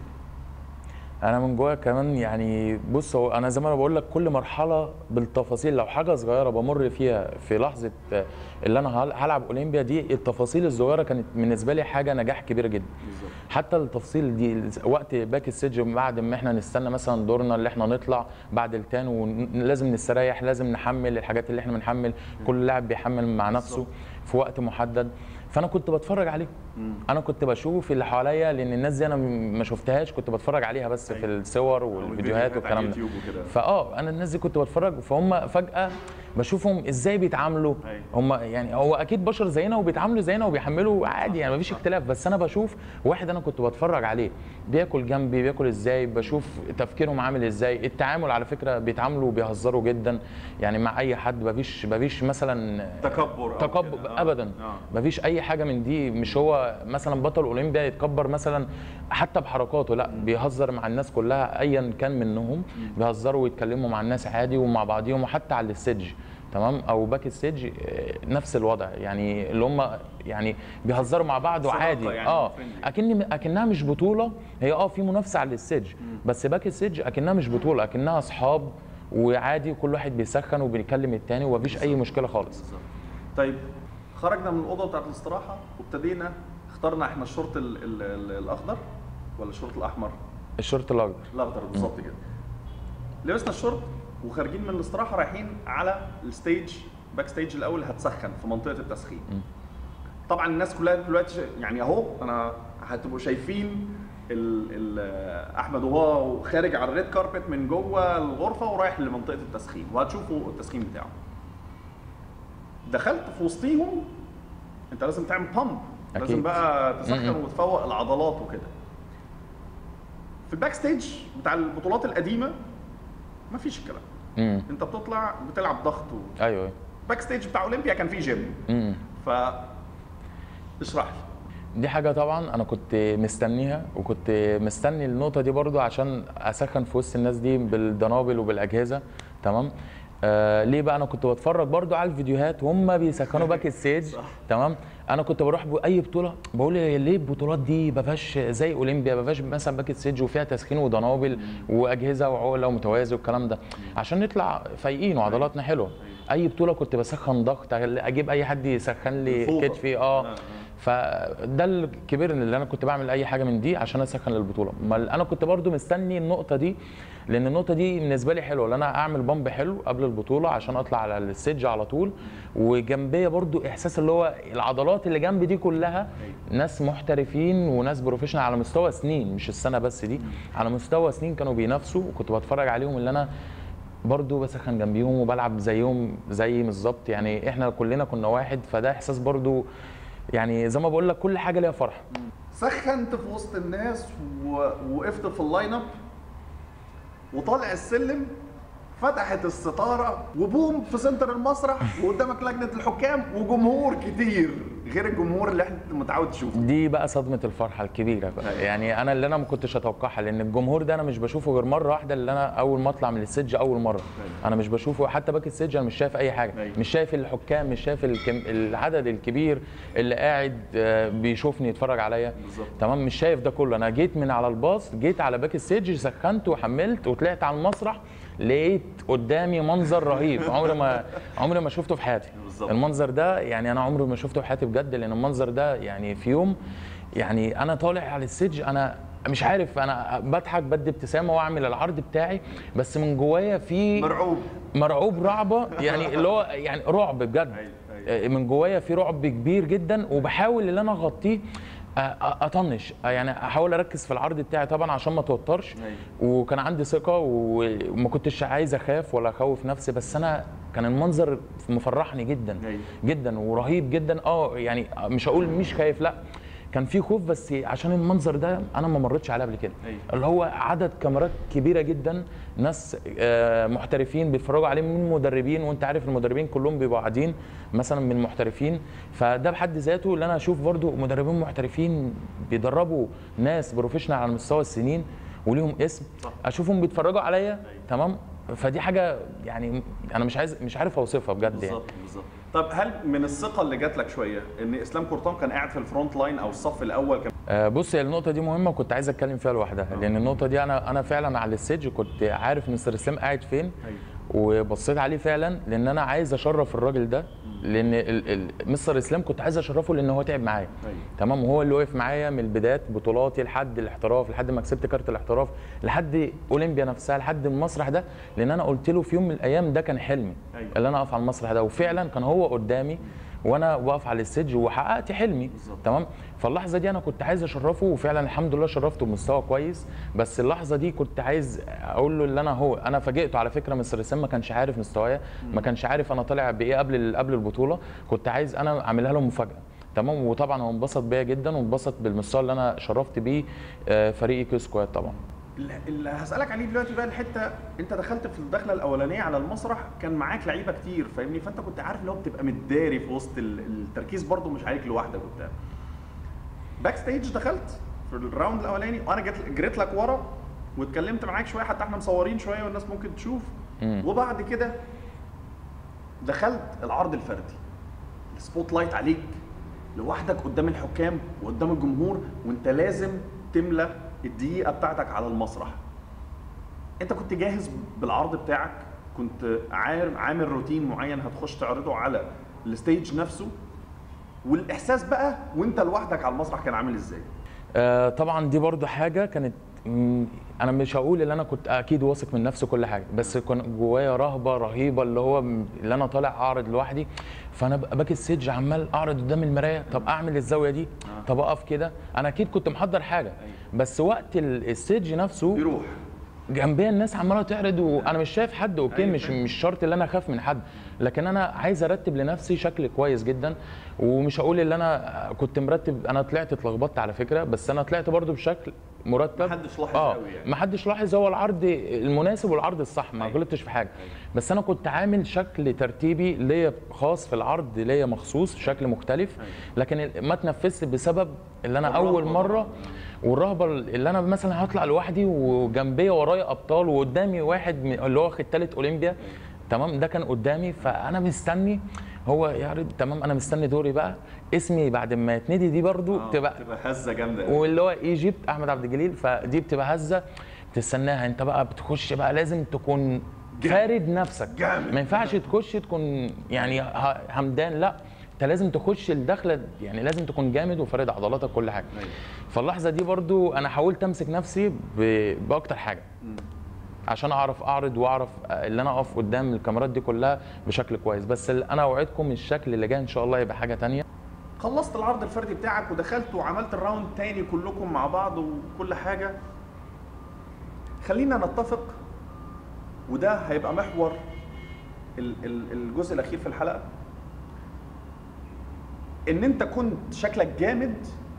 انا من جوايا كمان يعني بص هو انا زي ما انا بقول لك كل مرحله بالتفاصيل لو حاجه صغيره بمر فيها في لحظه آه، اللي انا هل- هلعب اولمبيا دي التفاصيل الصغيره كانت بالنسبه لي حاجه نجاح كبير جدا حتى التفاصيل دي وقت باك السيج بعد ما احنا نستنى مثلا دورنا اللي احنا نطلع بعد التان ولازم نستريح لازم نحمل الحاجات اللي احنا بنحمل كل لاعب بيحمل مع نفسه في وقت محدد فانا كنت بتفرج عليه انا كنت بشوف اللي حواليا لان الناس دي انا م- ما شفتهاش كنت بتفرج عليها بس في أيوة. الصور والفيديوهات على والكلام ده اليوتيوب وكده. فاه انا الناس دي كنت بتفرج فهم فجاه بشوفهم ازاي بيتعاملوا أيوة. هم يعني هو اكيد بشر زينا وبيتعاملوا زينا وبيحملوا عادي يعني مفيش اختلاف بس انا بشوف واحد انا كنت بتفرج عليه بياكل جنبي بياكل ازاي بشوف تفكيرهم عامل ازاي التعامل على فكره بيتعاملوا وبيهزروا جدا يعني مع اي حد مفيش مفيش مثلا تكبر أو تكبر كده. آه. ابدا آه. مفيش اي حاجه من دي مش هو هو مثلا بطل اولمبيا يتكبر مثلا حتى بحركاته لا بيهزر مع الناس كلها ايا كان منهم بيهزروا ويتكلموا مع الناس عادي ومع بعضيهم وحتى على الستيج تمام او باك ستيج نفس الوضع يعني اللي هم يعني بيهزروا مع بعض صداقة وعادي يعني اه friendly. اكن اكنها مش بطوله هي اه في منافسه على الستيج بس باك ستيج اكنها مش بطوله اكنها اصحاب وعادي وكل واحد بيسخن وبيكلم التاني ومفيش اي مشكله خالص بالظبط طيب خرجنا من الاوضه بتاعت الاستراحه وابتدينا اخترنا احنا الشورت ال ال ال الاخضر ولا الشورت الاحمر؟ الشورت الاخضر الاخضر بالظبط كده لبسنا الشورت وخارجين من الاستراحه رايحين على الستيج باك ستيج الاول هتسخن في منطقه التسخين طبعا الناس كلها دلوقتي شا- يعني اهو انا هتبقوا شايفين ال ال احمد وهو خارج على الريد كاربت من جوه الغرفه ورايح لمنطقه التسخين وهتشوفوا التسخين بتاعه دخلت في وسطيهم انت لازم تعمل بامب لازم أكيد. بقى تسخن م-م. وتفوق العضلات وكده في الباك ستيج بتاع البطولات القديمه مفيش الكلام امم انت بتطلع بتلعب ضغط و... ايوه باك ستيج بتاع اولمبيا كان فيه جيم امم ف اشرح لي دي حاجه طبعا انا كنت مستنيها وكنت مستني النقطه دي برضو عشان اسخن في وسط الناس دي بالدنابل وبالاجهزه تمام آه ليه بقى انا كنت بتفرج برضو على الفيديوهات وهم بيسخنوا باك ستيج تمام انا كنت بروح باي بطوله بقول ليه البطولات دي ما فيهاش زي اولمبيا ما فيهاش مثلا باك ستيج وفيها تسخين ودنابل واجهزه وعقله ومتوازي والكلام ده عشان نطلع فايقين وعضلاتنا حلوه اي بطوله كنت بسخن ضغط اجيب اي حد يسخن لي الفوطة. كتفي آه، اه آه. فده الكبير اللي انا كنت بعمل اي حاجه من دي عشان اسخن للبطوله امال انا كنت برضو مستني النقطه دي لان النقطه دي بالنسبه لي حلوه لان انا اعمل بامب حلو قبل البطوله عشان اطلع على الستيج على طول وجنبيه برضو احساس اللي هو العضلات اللي جنبي دي كلها ناس محترفين وناس بروفيشنال على مستوى سنين مش السنه بس دي على مستوى سنين كانوا بينافسوا وكنت بتفرج عليهم اللي انا برضو بسخن جنبيهم وبلعب زيهم زي بالظبط يعني احنا كلنا كنا واحد فده احساس برضو يعني زي ما بقول لك كل حاجه ليها فرحه سخنت في وسط الناس ووقفت في اللاين اب وطالع السلم فتحت الستاره وبوم في سنتر المسرح وقدامك لجنه الحكام وجمهور كتير غير الجمهور اللي احنا متعود تشوفه دي بقى صدمه الفرحه الكبيره بقى يعني انا اللي انا ما كنتش اتوقعها لان الجمهور ده انا مش بشوفه غير مره واحده اللي انا اول ما اطلع من الستيج اول مره انا مش بشوفه حتى باك الستيج انا مش شايف اي حاجه أيوة. مش شايف الحكام مش شايف الكم... العدد الكبير اللي قاعد آه، بيشوفني يتفرج عليا بالظبط. تمام مش شايف ده كله انا جيت من على الباص جيت على باك الستيج سخنت وحملت وطلعت على المسرح لقيت قدامي منظر رهيب عمري ما عمري ما شفته في حياتي بالظبط. المنظر ده يعني انا عمري ما شفته في حياتي بجد لان المنظر ده يعني في يوم يعني انا طالع على الستيج انا مش عارف انا بضحك بدي ابتسامه واعمل العرض بتاعي بس من جوايا في مرعوب مرعوب رعبه يعني اللي هو يعني رعب بجد أيوة، آه، من جوايا في رعب كبير جدا وبحاول ان انا اغطيه آه، آه، اطنش آه، يعني احاول اركز في العرض بتاعي طبعا عشان ما توترش أيوة. وكان عندي ثقه وما كنتش عايز اخاف ولا اخوف نفسي بس انا كان المنظر مفرحني جدا أيوة. جدا ورهيب جدا اه يعني مش هقول مش خايف لا كان في خوف بس عشان المنظر ده انا ما مرتش عليه قبل كده أيوة. اللي هو عدد كاميرات كبيره جدا ناس آه، محترفين بيتفرجوا عليه من مدربين وانت عارف المدربين كلهم بيبقوا قاعدين مثلا من محترفين فده بحد ذاته اللي انا اشوف برضو مدربين محترفين بيدربوا ناس بروفيشنال على مستوى السنين وليهم اسم صح. اشوفهم بيتفرجوا عليا تمام فدي حاجه يعني انا مش عايز مش عارف اوصفها بجد يعني بالظبط بالظبط طب هل من الثقه اللي جات لك شويه ان اسلام قرطان كان قاعد في الفرونت لاين او الصف الاول كان آه، بص هي النقطة دي مهمة وكنت عايز اتكلم فيها لوحدها لأن النقطة دي أنا أنا فعلا على الستيج كنت عارف مستر اسلام قاعد فين وبصيت عليه فعلا لأن أنا عايز أشرف الراجل ده لأن ال- ال- مستر اسلام كنت عايز أشرفه لأن هو تعب معايا أيوة. تمام وهو اللي وقف معايا من البدايات بطولاتي لحد الاحتراف لحد ما كسبت كارت الاحتراف لحد اولمبيا نفسها لحد المسرح ده لان انا قلت له في يوم من الايام ده كان حلمي أيوة. اللي انا اقف على المسرح ده وفعلا كان هو قدامي وانا واقف على الستيج وحققت حلمي بالظبط. تمام فاللحظه دي انا كنت عايز اشرفه وفعلا الحمد لله شرفته بمستوى كويس بس اللحظه دي كنت عايز اقول له اللي انا هو انا فاجئته على فكره مستر اسلام ما كانش عارف مستوايا ما كانش عارف انا طالع بايه قبل قبل البطوله كنت عايز انا اعملها له مفاجاه تمام وطبعا هو انبسط بيا جدا وانبسط بالمستوى اللي انا شرفت بيه آه، فريقي كيو سكواد طبعا اللي- اللي هسالك عليه دلوقتي بقى الحته انت دخلت في الدخله الاولانيه على المسرح كان معاك لعيبه كتير فاهمني فانت كنت عارف اللي هو بتبقى متداري في وسط ال- التركيز برضو مش عليك لوحدك وبتاع باك ستيج دخلت في الراوند الاولاني وانا جيت جريت لك ورا واتكلمت معاك شويه حتى احنا مصورين شويه والناس ممكن تشوف مم. وبعد كده دخلت العرض الفردي السبوت لايت عليك لوحدك قدام الحكام وقدام الجمهور وانت لازم تملى الدقيقه بتاعتك على المسرح انت كنت جاهز بالعرض بتاعك كنت عامل عامل روتين معين هتخش تعرضه على الستيج نفسه والاحساس بقى وانت لوحدك على المسرح كان عامل ازاي آه، طبعا دي برضو حاجه كانت مم، انا مش هقول ان انا كنت اكيد واثق من نفسي كل حاجه بس كان جوايا رهبه رهيبه اللي هو م- اللي انا طالع اعرض لوحدي فانا ب- باجي السيج عمال اعرض قدام المرايه طب اعمل الزاويه دي طب اقف كده انا اكيد كنت محضر حاجه بس وقت ال- السيج نفسه يروح جنبيا الناس عماله تعرض وانا مش شايف حد اوكي أيوة مش فاهم. مش شرط ان انا اخاف من حد لكن انا عايز ارتب لنفسي شكل كويس جدا ومش هقول ان انا كنت مرتب انا طلعت اتلخبطت على فكره بس انا طلعت برضو بشكل مرتب محدش لاحظ اه قوي يعني. محدش لاحظ هو العرض المناسب والعرض الصح ما أيوة. غلطتش في حاجه بس انا كنت عامل شكل ترتيبي ليا خاص في العرض ليا مخصوص شكل مختلف لكن ال- ما تنفذت بسبب اللي انا الرهبة اول طبعاً. مره والرهبه اللي انا مثلا هطلع لوحدي وجنبيا ورايا ابطال وقدامي واحد من- اللي هو واخد تالت اولمبيا تمام ده كان قدامي فانا مستني هو يعرض تمام انا مستني دوري بقى اسمي بعد ما يتندي دي برضو آه، تبقى تبقى هزه جامده قوي. واللي هو ايجيبت احمد عبد الجليل فدي بتبقى هزه بتستناها انت بقى بتخش بقى لازم تكون فارد نفسك جامد. ما ينفعش تخش تكون يعني ه- همدان لا انت لازم تخش الدخله يعني لازم تكون جامد وفارد عضلاتك كل حاجه أيوة. فاللحظه دي برضو انا حاولت امسك نفسي ب- باكتر حاجه عشان اعرف اعرض واعرف اللي انا اقف قدام الكاميرات دي كلها بشكل كويس بس اللي انا اوعدكم الشكل اللي جاي ان شاء الله يبقى حاجه تانية خلصت العرض الفردي بتاعك ودخلت وعملت الراوند تاني كلكم مع بعض وكل حاجه خلينا نتفق وده هيبقى محور ال- ال- الجزء الاخير في الحلقه ان انت كنت شكلك جامد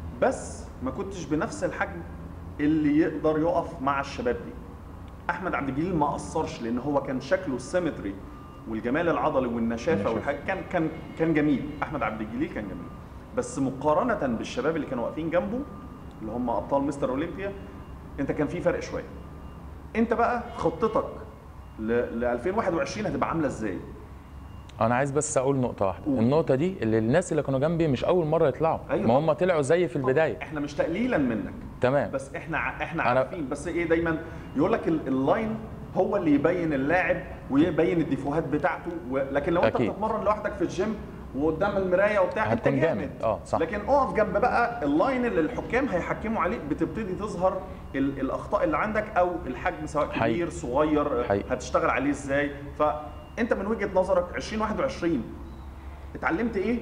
بس ما كنتش بنفس الحجم اللي يقدر يقف مع الشباب دي احمد عبد الجليل ما قصرش لان هو كان شكله السيمتري والجمال العضلي والنشافه النشافة. والحاجة كان كان كان جميل احمد عبد الجليل كان جميل بس مقارنه بالشباب اللي كانوا واقفين جنبه اللي هم ابطال مستر اولمبيا انت كان في فرق شويه انت بقى خطتك ل ل 2021 هتبقى عامله ازاي انا عايز بس اقول نقطه واحده قول. النقطه دي اللي الناس اللي كانوا جنبي مش اول مره يطلعوا أيوة ما هم طلعوا زي في البدايه احنا مش تقليلا منك تمام بس احنا ع- احنا أنا- عارفين بس ايه دايما يقول لك ال- اللاين هو اللي يبين اللاعب ويبين الديفوهات بتاعته و... لكن لو انت أكيد. بتتمرن لوحدك في الجيم وقدام المرايه وبتاع انت هتكون جامد جامد. اه، صح. لكن اقف جنب بقى اللاين اللي الحكام هيحكموا عليك بتبتدي تظهر ال... الاخطاء اللي عندك او الحجم سواء حقيقي. كبير صغير حقيقي. هتشتغل عليه ازاي فانت من وجهه نظرك 2021 اتعلمت ايه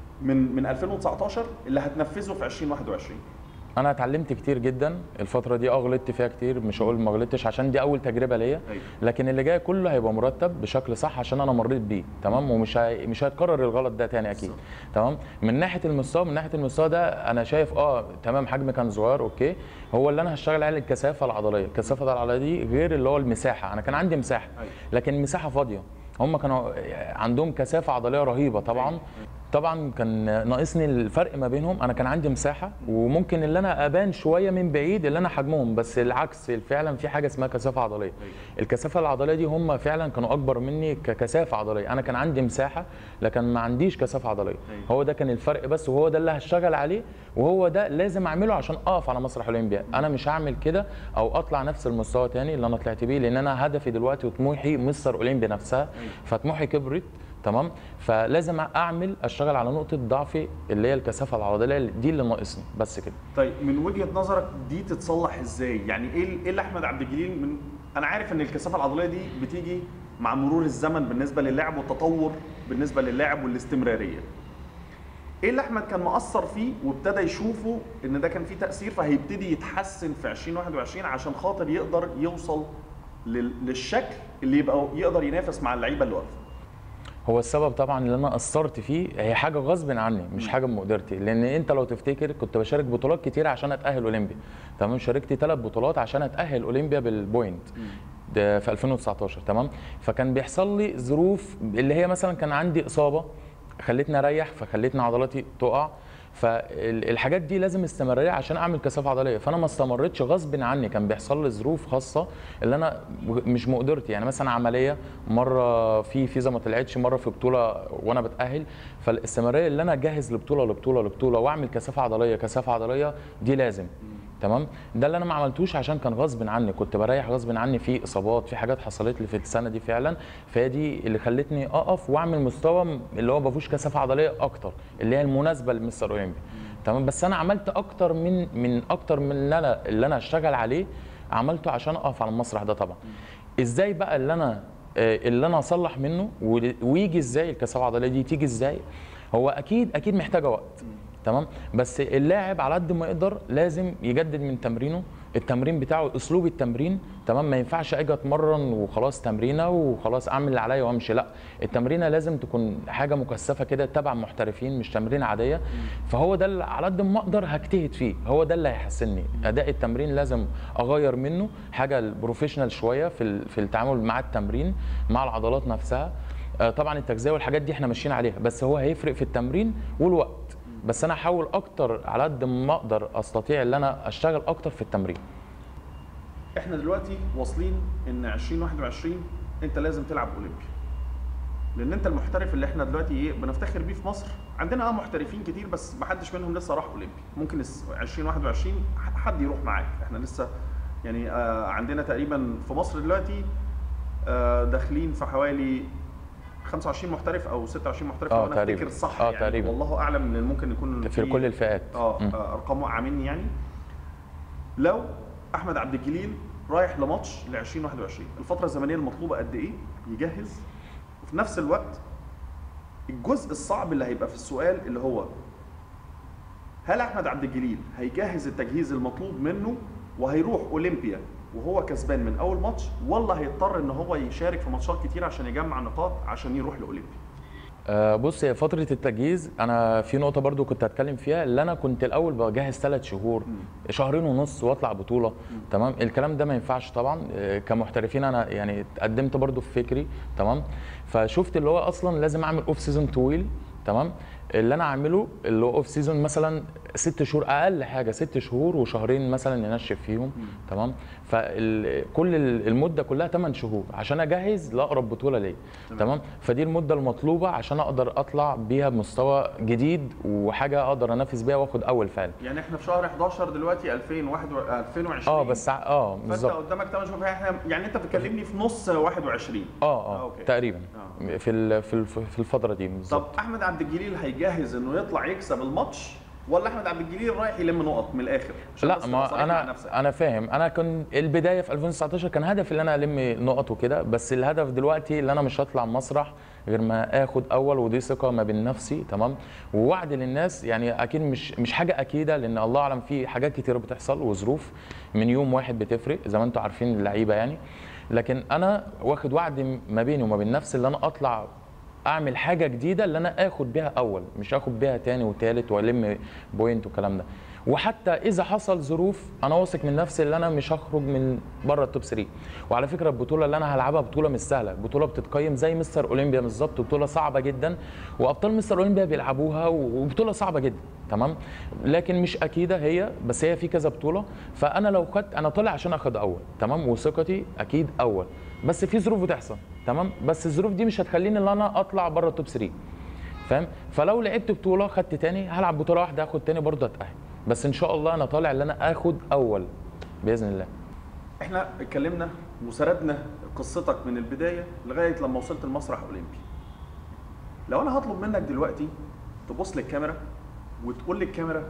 من من 2019 اللي هتنفذه في 2021 انا اتعلمت كتير جدا الفتره دي اه غلطت فيها كتير مش هقول ما غلطتش عشان دي اول تجربه ليا أيوة. لكن اللي جاي كله هيبقى مرتب بشكل صح عشان انا مريت بيه تمام ومش هي... مش هيتكرر الغلط ده تاني اكيد تمام من ناحيه المستوى من ناحيه المستوى ده انا شايف اه تمام حجمي كان صغير اوكي هو اللي انا هشتغل عليه الكثافه العضليه الكثافه العضليه دي غير اللي هو المساحه انا كان عندي مساحه أيوة. لكن مساحه فاضيه هم كانوا عندهم كثافه عضليه رهيبه طبعا طبعا كان ناقصني الفرق ما بينهم انا كان عندي مساحه وممكن اللي انا ابان شويه من بعيد اللي انا حجمهم بس العكس فعلا في حاجه اسمها كثافه عضليه الكثافه العضليه دي هم فعلا كانوا اكبر مني ككثافه عضليه انا كان عندي مساحه لكن ما عنديش كثافه عضليه هو ده كان الفرق بس وهو ده اللي هشتغل عليه وهو ده لازم اعمله عشان اقف على مسرح اولمبيا انا مش هعمل كده او اطلع نفس المستوى تاني اللي انا طلعت بيه لان انا هدفي دلوقتي وطموحي مستر اولمبيا نفسها فطموحي كبرت تمام فلازم اعمل اشتغل على نقطه ضعفي اللي هي الكثافه العضليه دي اللي ناقصني بس كده طيب من وجهه نظرك دي تتصلح ازاي؟ يعني ايه ال- ايه اللي احمد عبد الجليل من انا عارف ان الكثافه العضليه دي بتيجي مع مرور الزمن بالنسبه للاعب والتطور بالنسبه للاعب والاستمراريه. ايه اللي احمد كان مقصر فيه وابتدى يشوفه ان ده كان فيه تاثير فهيبتدي يتحسن في 2021 عشان خاطر يقدر يوصل لل- للشكل اللي يبقى يقدر ينافس مع اللعيبه اللي واقفه. هو السبب طبعا اللي انا قصرت فيه هي حاجه غصب عني مش حاجه بمقدرتي لان انت لو تفتكر كنت بشارك بطولات كتير عشان اتاهل اولمبيا تمام شاركت ثلاث بطولات عشان اتاهل اولمبيا بالبوينت ده في 2019 تمام فكان بيحصل لي ظروف اللي هي مثلا كان عندي اصابه خلتني اريح فخلتني عضلاتي تقع فالحاجات دي لازم استمراريه عشان اعمل كثافه عضليه فانا ما استمرتش غصب عني كان بيحصل لي ظروف خاصه اللي انا مش مقدرتي يعني مثلا عمليه مره في فيزا ما طلعتش مره في بطوله وانا بتاهل فالاستمراريه اللي انا اجهز لبطوله لبطوله لبطوله واعمل كثافه عضليه كثافه عضليه دي لازم تمام ده اللي انا ما عملتوش عشان كان غصب عني كنت بريح غصب عني في اصابات في حاجات حصلت لي في السنه دي فعلا فهي دي اللي خلتني اقف واعمل مستوى اللي هو ما فيهوش كثافه عضليه اكتر اللي هي المناسبه لمستر اولمبي تمام بس انا عملت اكتر من من اكتر من اللي انا اللي انا اشتغل عليه عملته عشان اقف على المسرح ده طبعا ازاي بقى اللي انا آه، اللي انا اصلح منه و- ويجي ازاي الكثافه العضليه دي تيجي ازاي هو اكيد اكيد محتاجه وقت تمام بس اللاعب على قد ما يقدر لازم يجدد من تمرينه التمرين بتاعه اسلوب التمرين تمام ما ينفعش اجي اتمرن وخلاص تمرينه وخلاص اعمل اللي عليا وامشي لا التمرينه لازم تكون حاجه مكثفه كده تبع محترفين مش تمرين عاديه فهو ده اللي على قد ما اقدر هجتهد فيه هو ده اللي هيحسنني اداء التمرين لازم اغير منه حاجه البروفيشنال شويه في ال- في التعامل مع التمرين مع العضلات نفسها آه، طبعا التغذيه والحاجات دي احنا ماشيين عليها بس هو هيفرق في التمرين والوقت بس انا احاول اكتر على قد ما اقدر استطيع ان انا اشتغل اكتر في التمرين احنا دلوقتي واصلين ان 2021 انت لازم تلعب اولمبي لان انت المحترف اللي احنا دلوقتي ايه بنفتخر بيه في مصر عندنا اه محترفين كتير بس ما حدش منهم لسه راح اولمبي ممكن الس- 2021 ح- حد يروح معاك احنا لسه يعني آه عندنا تقريبا في مصر دلوقتي آه داخلين في حوالي 25 محترف او 26 محترف آه، لو انا تقريباً. افتكر صح آه، يعني تقريباً. والله اعلم ان ممكن يكون في كل الفئات اه مم. آه، ارقام واقعه مني يعني لو احمد عبد الجليل رايح لماتش ل 2021 الفتره الزمنيه المطلوبه قد ايه يجهز وفي نفس الوقت الجزء الصعب اللي هيبقى في السؤال اللي هو هل احمد عبد الجليل هيجهز التجهيز المطلوب منه وهيروح اولمبيا وهو كسبان من اول ماتش ولا هيضطر ان هو يشارك في ماتشات كتير عشان يجمع نقاط عشان يروح لاولمبيا آه، بص هي فترة التجهيز أنا في نقطة برضو كنت هتكلم فيها اللي أنا كنت الأول بجهز ثلاث شهور شهرين ونص وأطلع بطولة تمام الكلام ده ما ينفعش طبعا آه، كمحترفين أنا يعني اتقدمت برضو في فكري تمام فشفت اللي هو أصلا لازم أعمل أوف سيزون طويل تمام اللي أنا أعمله اللي هو أوف سيزون مثلا ست شهور أقل حاجة ست شهور وشهرين مثلا ننشف فيهم تمام فكل المدة كلها 8 شهور عشان أجهز لأقرب بطولة ليا تمام فدي المده المطلوبه عشان اقدر اطلع بيها بمستوى جديد وحاجه اقدر انافس بيها واخد اول فعل يعني احنا في شهر 11 دلوقتي 2021 2020 اه بس ع- اه فانت بالظبط قدامك 8 شهور احنا يعني انت بتكلمني في نص 21 اه آه، اه أوكي. تقريبا آه. في ال- في ال- في الفتره دي طب بالظبط احمد عبد الجليل هيجهز انه يطلع يكسب الماتش ولا احمد عبد الجليل رايح يلم نقط من الاخر عشان لا بس تبقى صريح ما مع انا نفسك. انا فاهم انا كان البدايه في 2019 كان هدفي ان انا الم نقط وكده بس الهدف دلوقتي اللي انا مش هطلع مسرح غير ما اخد اول ودي ثقه ما بين نفسي تمام ووعد للناس يعني اكيد مش مش حاجه اكيده لان الله اعلم في حاجات كتير بتحصل وظروف من يوم واحد بتفرق زي ما انتم عارفين اللعيبه يعني لكن انا واخد وعد ما بيني وما بين نفسي اللي انا اطلع اعمل حاجه جديده اللي انا اخد بيها اول مش اخد بيها تاني وتالت والم بوينت والكلام ده وحتى اذا حصل ظروف انا واثق من نفسي اللي انا مش هخرج من بره التوب 3 وعلى فكره البطوله اللي انا هلعبها بطوله مش سهله بطوله بتتقيم زي مستر اولمبيا بالظبط بطوله صعبه جدا وابطال مستر اولمبيا بيلعبوها وبطوله صعبه جدا تمام لكن مش اكيده هي بس هي في كذا بطوله فانا لو خدت انا طالع عشان اخد اول تمام وثقتي اكيد اول بس في ظروف بتحصل تمام بس الظروف دي مش هتخليني ان انا اطلع بره التوب 3 فاهم فلو لعبت بطوله خدت تاني هلعب بطوله واحده اخد تاني برضه اتاهل بس ان شاء الله انا طالع ان انا اخد اول باذن الله احنا اتكلمنا وسردنا قصتك من البدايه لغايه لما وصلت المسرح اولمبي لو انا هطلب منك دلوقتي تبص للكاميرا وتقول للكاميرا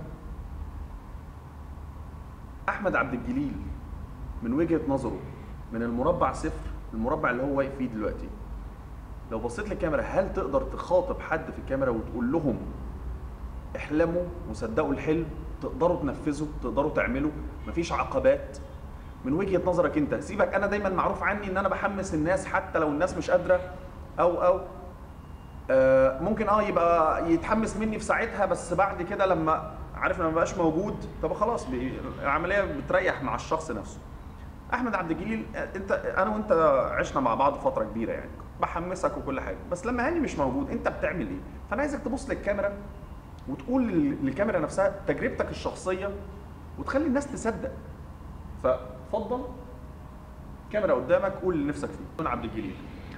احمد عبد الجليل من وجهه نظره من المربع صفر المربع اللي هو واقف فيه دلوقتي لو بصيت للكاميرا هل تقدر تخاطب حد في الكاميرا وتقول لهم احلموا وصدقوا الحلم تقدروا تنفذوا تقدروا تعملوا مفيش عقبات من وجهه نظرك انت سيبك انا دايما معروف عني ان انا بحمس الناس حتى لو الناس مش قادره او او آه ممكن اه يبقى يتحمس مني في ساعتها بس بعد كده لما عارف لما بقاش موجود طب خلاص بي- العمليه بتريح مع الشخص نفسه احمد عبد الجليل آه، انت انا وانت عشنا مع بعض فتره كبيره يعني بحمسك وكل حاجه بس لما هاني مش موجود انت بتعمل ايه فانا عايزك تبص للكاميرا وتقول لل- للكاميرا نفسها تجربتك الشخصيه وتخلي الناس تصدق فاتفضل كاميرا قدامك قول اللي نفسك فيه عبد الجليل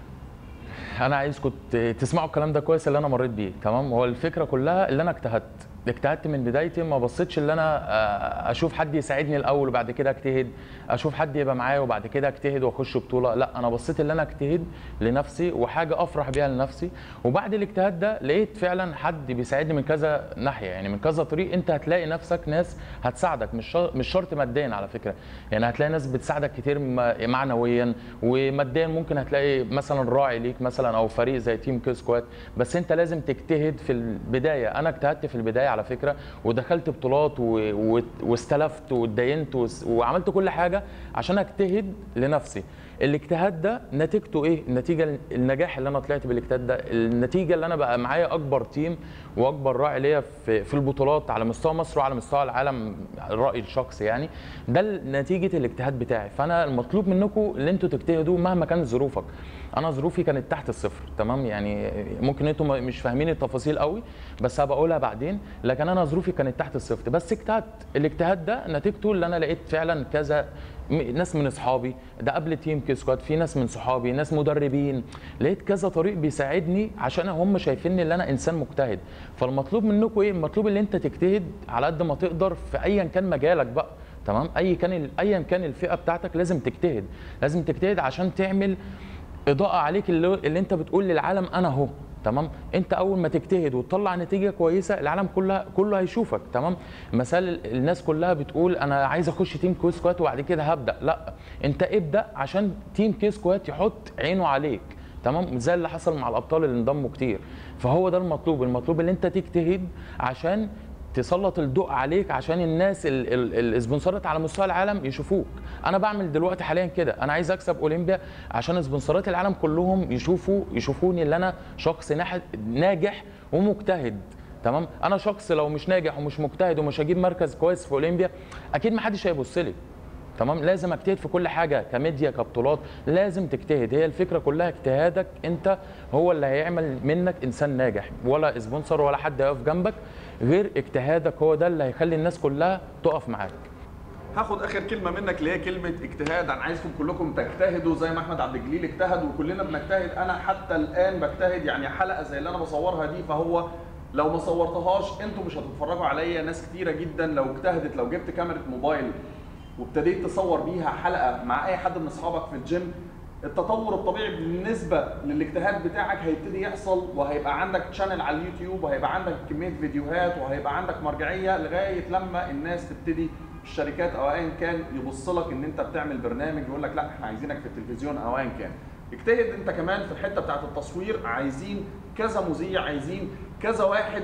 انا عايزكم ت- تسمعوا الكلام ده كويس اللي انا مريت بيه تمام هو الفكره كلها اللي انا اجتهدت اجتهدت من بدايتي ما بصيتش اللي انا آه، اشوف حد يساعدني الاول وبعد كده اجتهد اشوف حد يبقى معايا وبعد كده اجتهد واخش بطوله لا انا بصيت اللي انا اجتهد لنفسي وحاجه افرح بيها لنفسي وبعد الاجتهاد ده لقيت فعلا حد بيساعدني من كذا ناحيه يعني من كذا طريق انت هتلاقي نفسك ناس هتساعدك مش شر- مش شرط ماديا على فكره يعني هتلاقي ناس بتساعدك كتير م- معنويا وماديا ممكن هتلاقي مثلا راعي ليك مثلا او فريق زي تيم كيو سكواد بس انت لازم تجتهد في البدايه انا اجتهدت في البدايه على فكره ودخلت بطولات و... و... واستلفت واتدينت وس... وعملت كل حاجه عشان اجتهد لنفسي الاجتهاد ده نتيجته ايه النتيجه النجاح اللي انا طلعت بالاجتهاد ده النتيجه اللي انا بقى معايا اكبر تيم واكبر راعي ليا في في البطولات على مستوى مصر وعلى مستوى العالم رايي الشخصي يعني ده نتيجه الاجتهاد بتاعي فانا المطلوب منكم ان انتوا تجتهدوا مهما كانت ظروفك انا ظروفي كانت تحت الصفر تمام يعني ممكن انتوا ما- مش فاهمين التفاصيل قوي بس هبقى اقولها بعدين لكن انا ظروفي كانت تحت الصفر بس اجتهدت الاجتهاد ده نتيجته اللي انا لقيت فعلا كذا م- ناس من اصحابي ده قبل تيم كي سكواد في ناس من صحابي ناس مدربين لقيت كذا طريق بيساعدني عشان هم شايفيني ان انا انسان مجتهد فالمطلوب منكم ايه المطلوب ان انت تجتهد على قد ما تقدر في ايا كان مجالك بقى تمام اي كان ال- ايا كان الفئه بتاعتك لازم تجتهد لازم تجتهد عشان تعمل اضاءه عليك اللي, اللي انت بتقول للعالم انا اهو تمام انت اول ما تجتهد وتطلع نتيجه كويسه العالم كلها كله هيشوفك تمام مثال الناس كلها بتقول انا عايز اخش تيم كوي سكوات وبعد كده هبدا لا انت ابدا عشان تيم كي سكوات يحط عينه عليك تمام زي اللي حصل مع الابطال اللي انضموا كتير فهو ده المطلوب المطلوب ان انت تجتهد عشان تسلط الضوء عليك عشان الناس ال- ال- السبونسرات على مستوى العالم يشوفوك انا بعمل دلوقتي حاليا كده انا عايز اكسب اولمبيا عشان سبونسرات العالم كلهم يشوفوا يشوفوني اللي انا شخص ناح- ناجح ومجتهد تمام انا شخص لو مش ناجح ومش مجتهد ومش هجيب مركز كويس في اولمبيا اكيد ما حدش هيبص لي تمام لازم اجتهد في كل حاجه كميديا كبطولات لازم تجتهد هي الفكره كلها اجتهادك انت هو اللي هيعمل منك انسان ناجح ولا سبونسر ولا حد هيقف جنبك غير اجتهادك هو ده اللي هيخلي الناس كلها تقف معاك هاخد اخر كلمه منك اللي هي كلمه اجتهاد انا عايزكم كلكم تجتهدوا زي ما احمد عبد الجليل اجتهد وكلنا بنجتهد انا حتى الان بجتهد يعني حلقه زي اللي انا بصورها دي فهو لو ما صورتهاش انتوا مش هتتفرجوا عليا ناس كتيره جدا لو اجتهدت لو جبت كاميرا موبايل وابتديت تصور بيها حلقه مع اي حد من اصحابك في الجيم التطور الطبيعي بالنسبه للاجتهاد بتاعك هيبتدي يحصل وهيبقى عندك تشانل على اليوتيوب وهيبقى عندك كميه فيديوهات وهيبقى عندك مرجعيه لغايه لما الناس تبتدي الشركات او ايا كان يبص لك ان انت بتعمل برنامج يقول لك لا احنا عايزينك في التلفزيون او ايا كان اجتهد انت كمان في الحته بتاعت التصوير عايزين كذا مذيع عايزين كذا واحد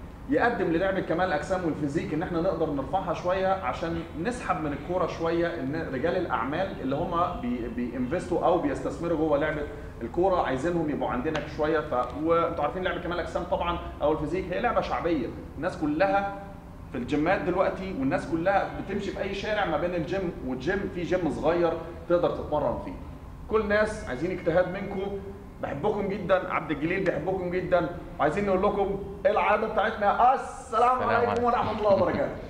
يقدم للعبه كمال الاجسام والفيزيك ان احنا نقدر نرفعها شويه عشان نسحب من الكوره شويه ان رجال الاعمال اللي هم بي بينفستوا او بيستثمروا جوه لعبه الكوره عايزينهم يبقوا عندنا شويه ف وانتوا عارفين لعبه كمال الاجسام طبعا او الفيزيك هي لعبه شعبيه الناس كلها في الجيمات دلوقتي والناس كلها بتمشي في اي شارع ما بين الجيم والجيم في جيم صغير تقدر تتمرن فيه كل الناس عايزين اجتهاد منكم بحبكم جدا عبد الجليل بيحبكم جدا وعايزين نقول لكم العاده بتاعتنا السلام السلام عليكم عليكم. ورحمه الله وبركاته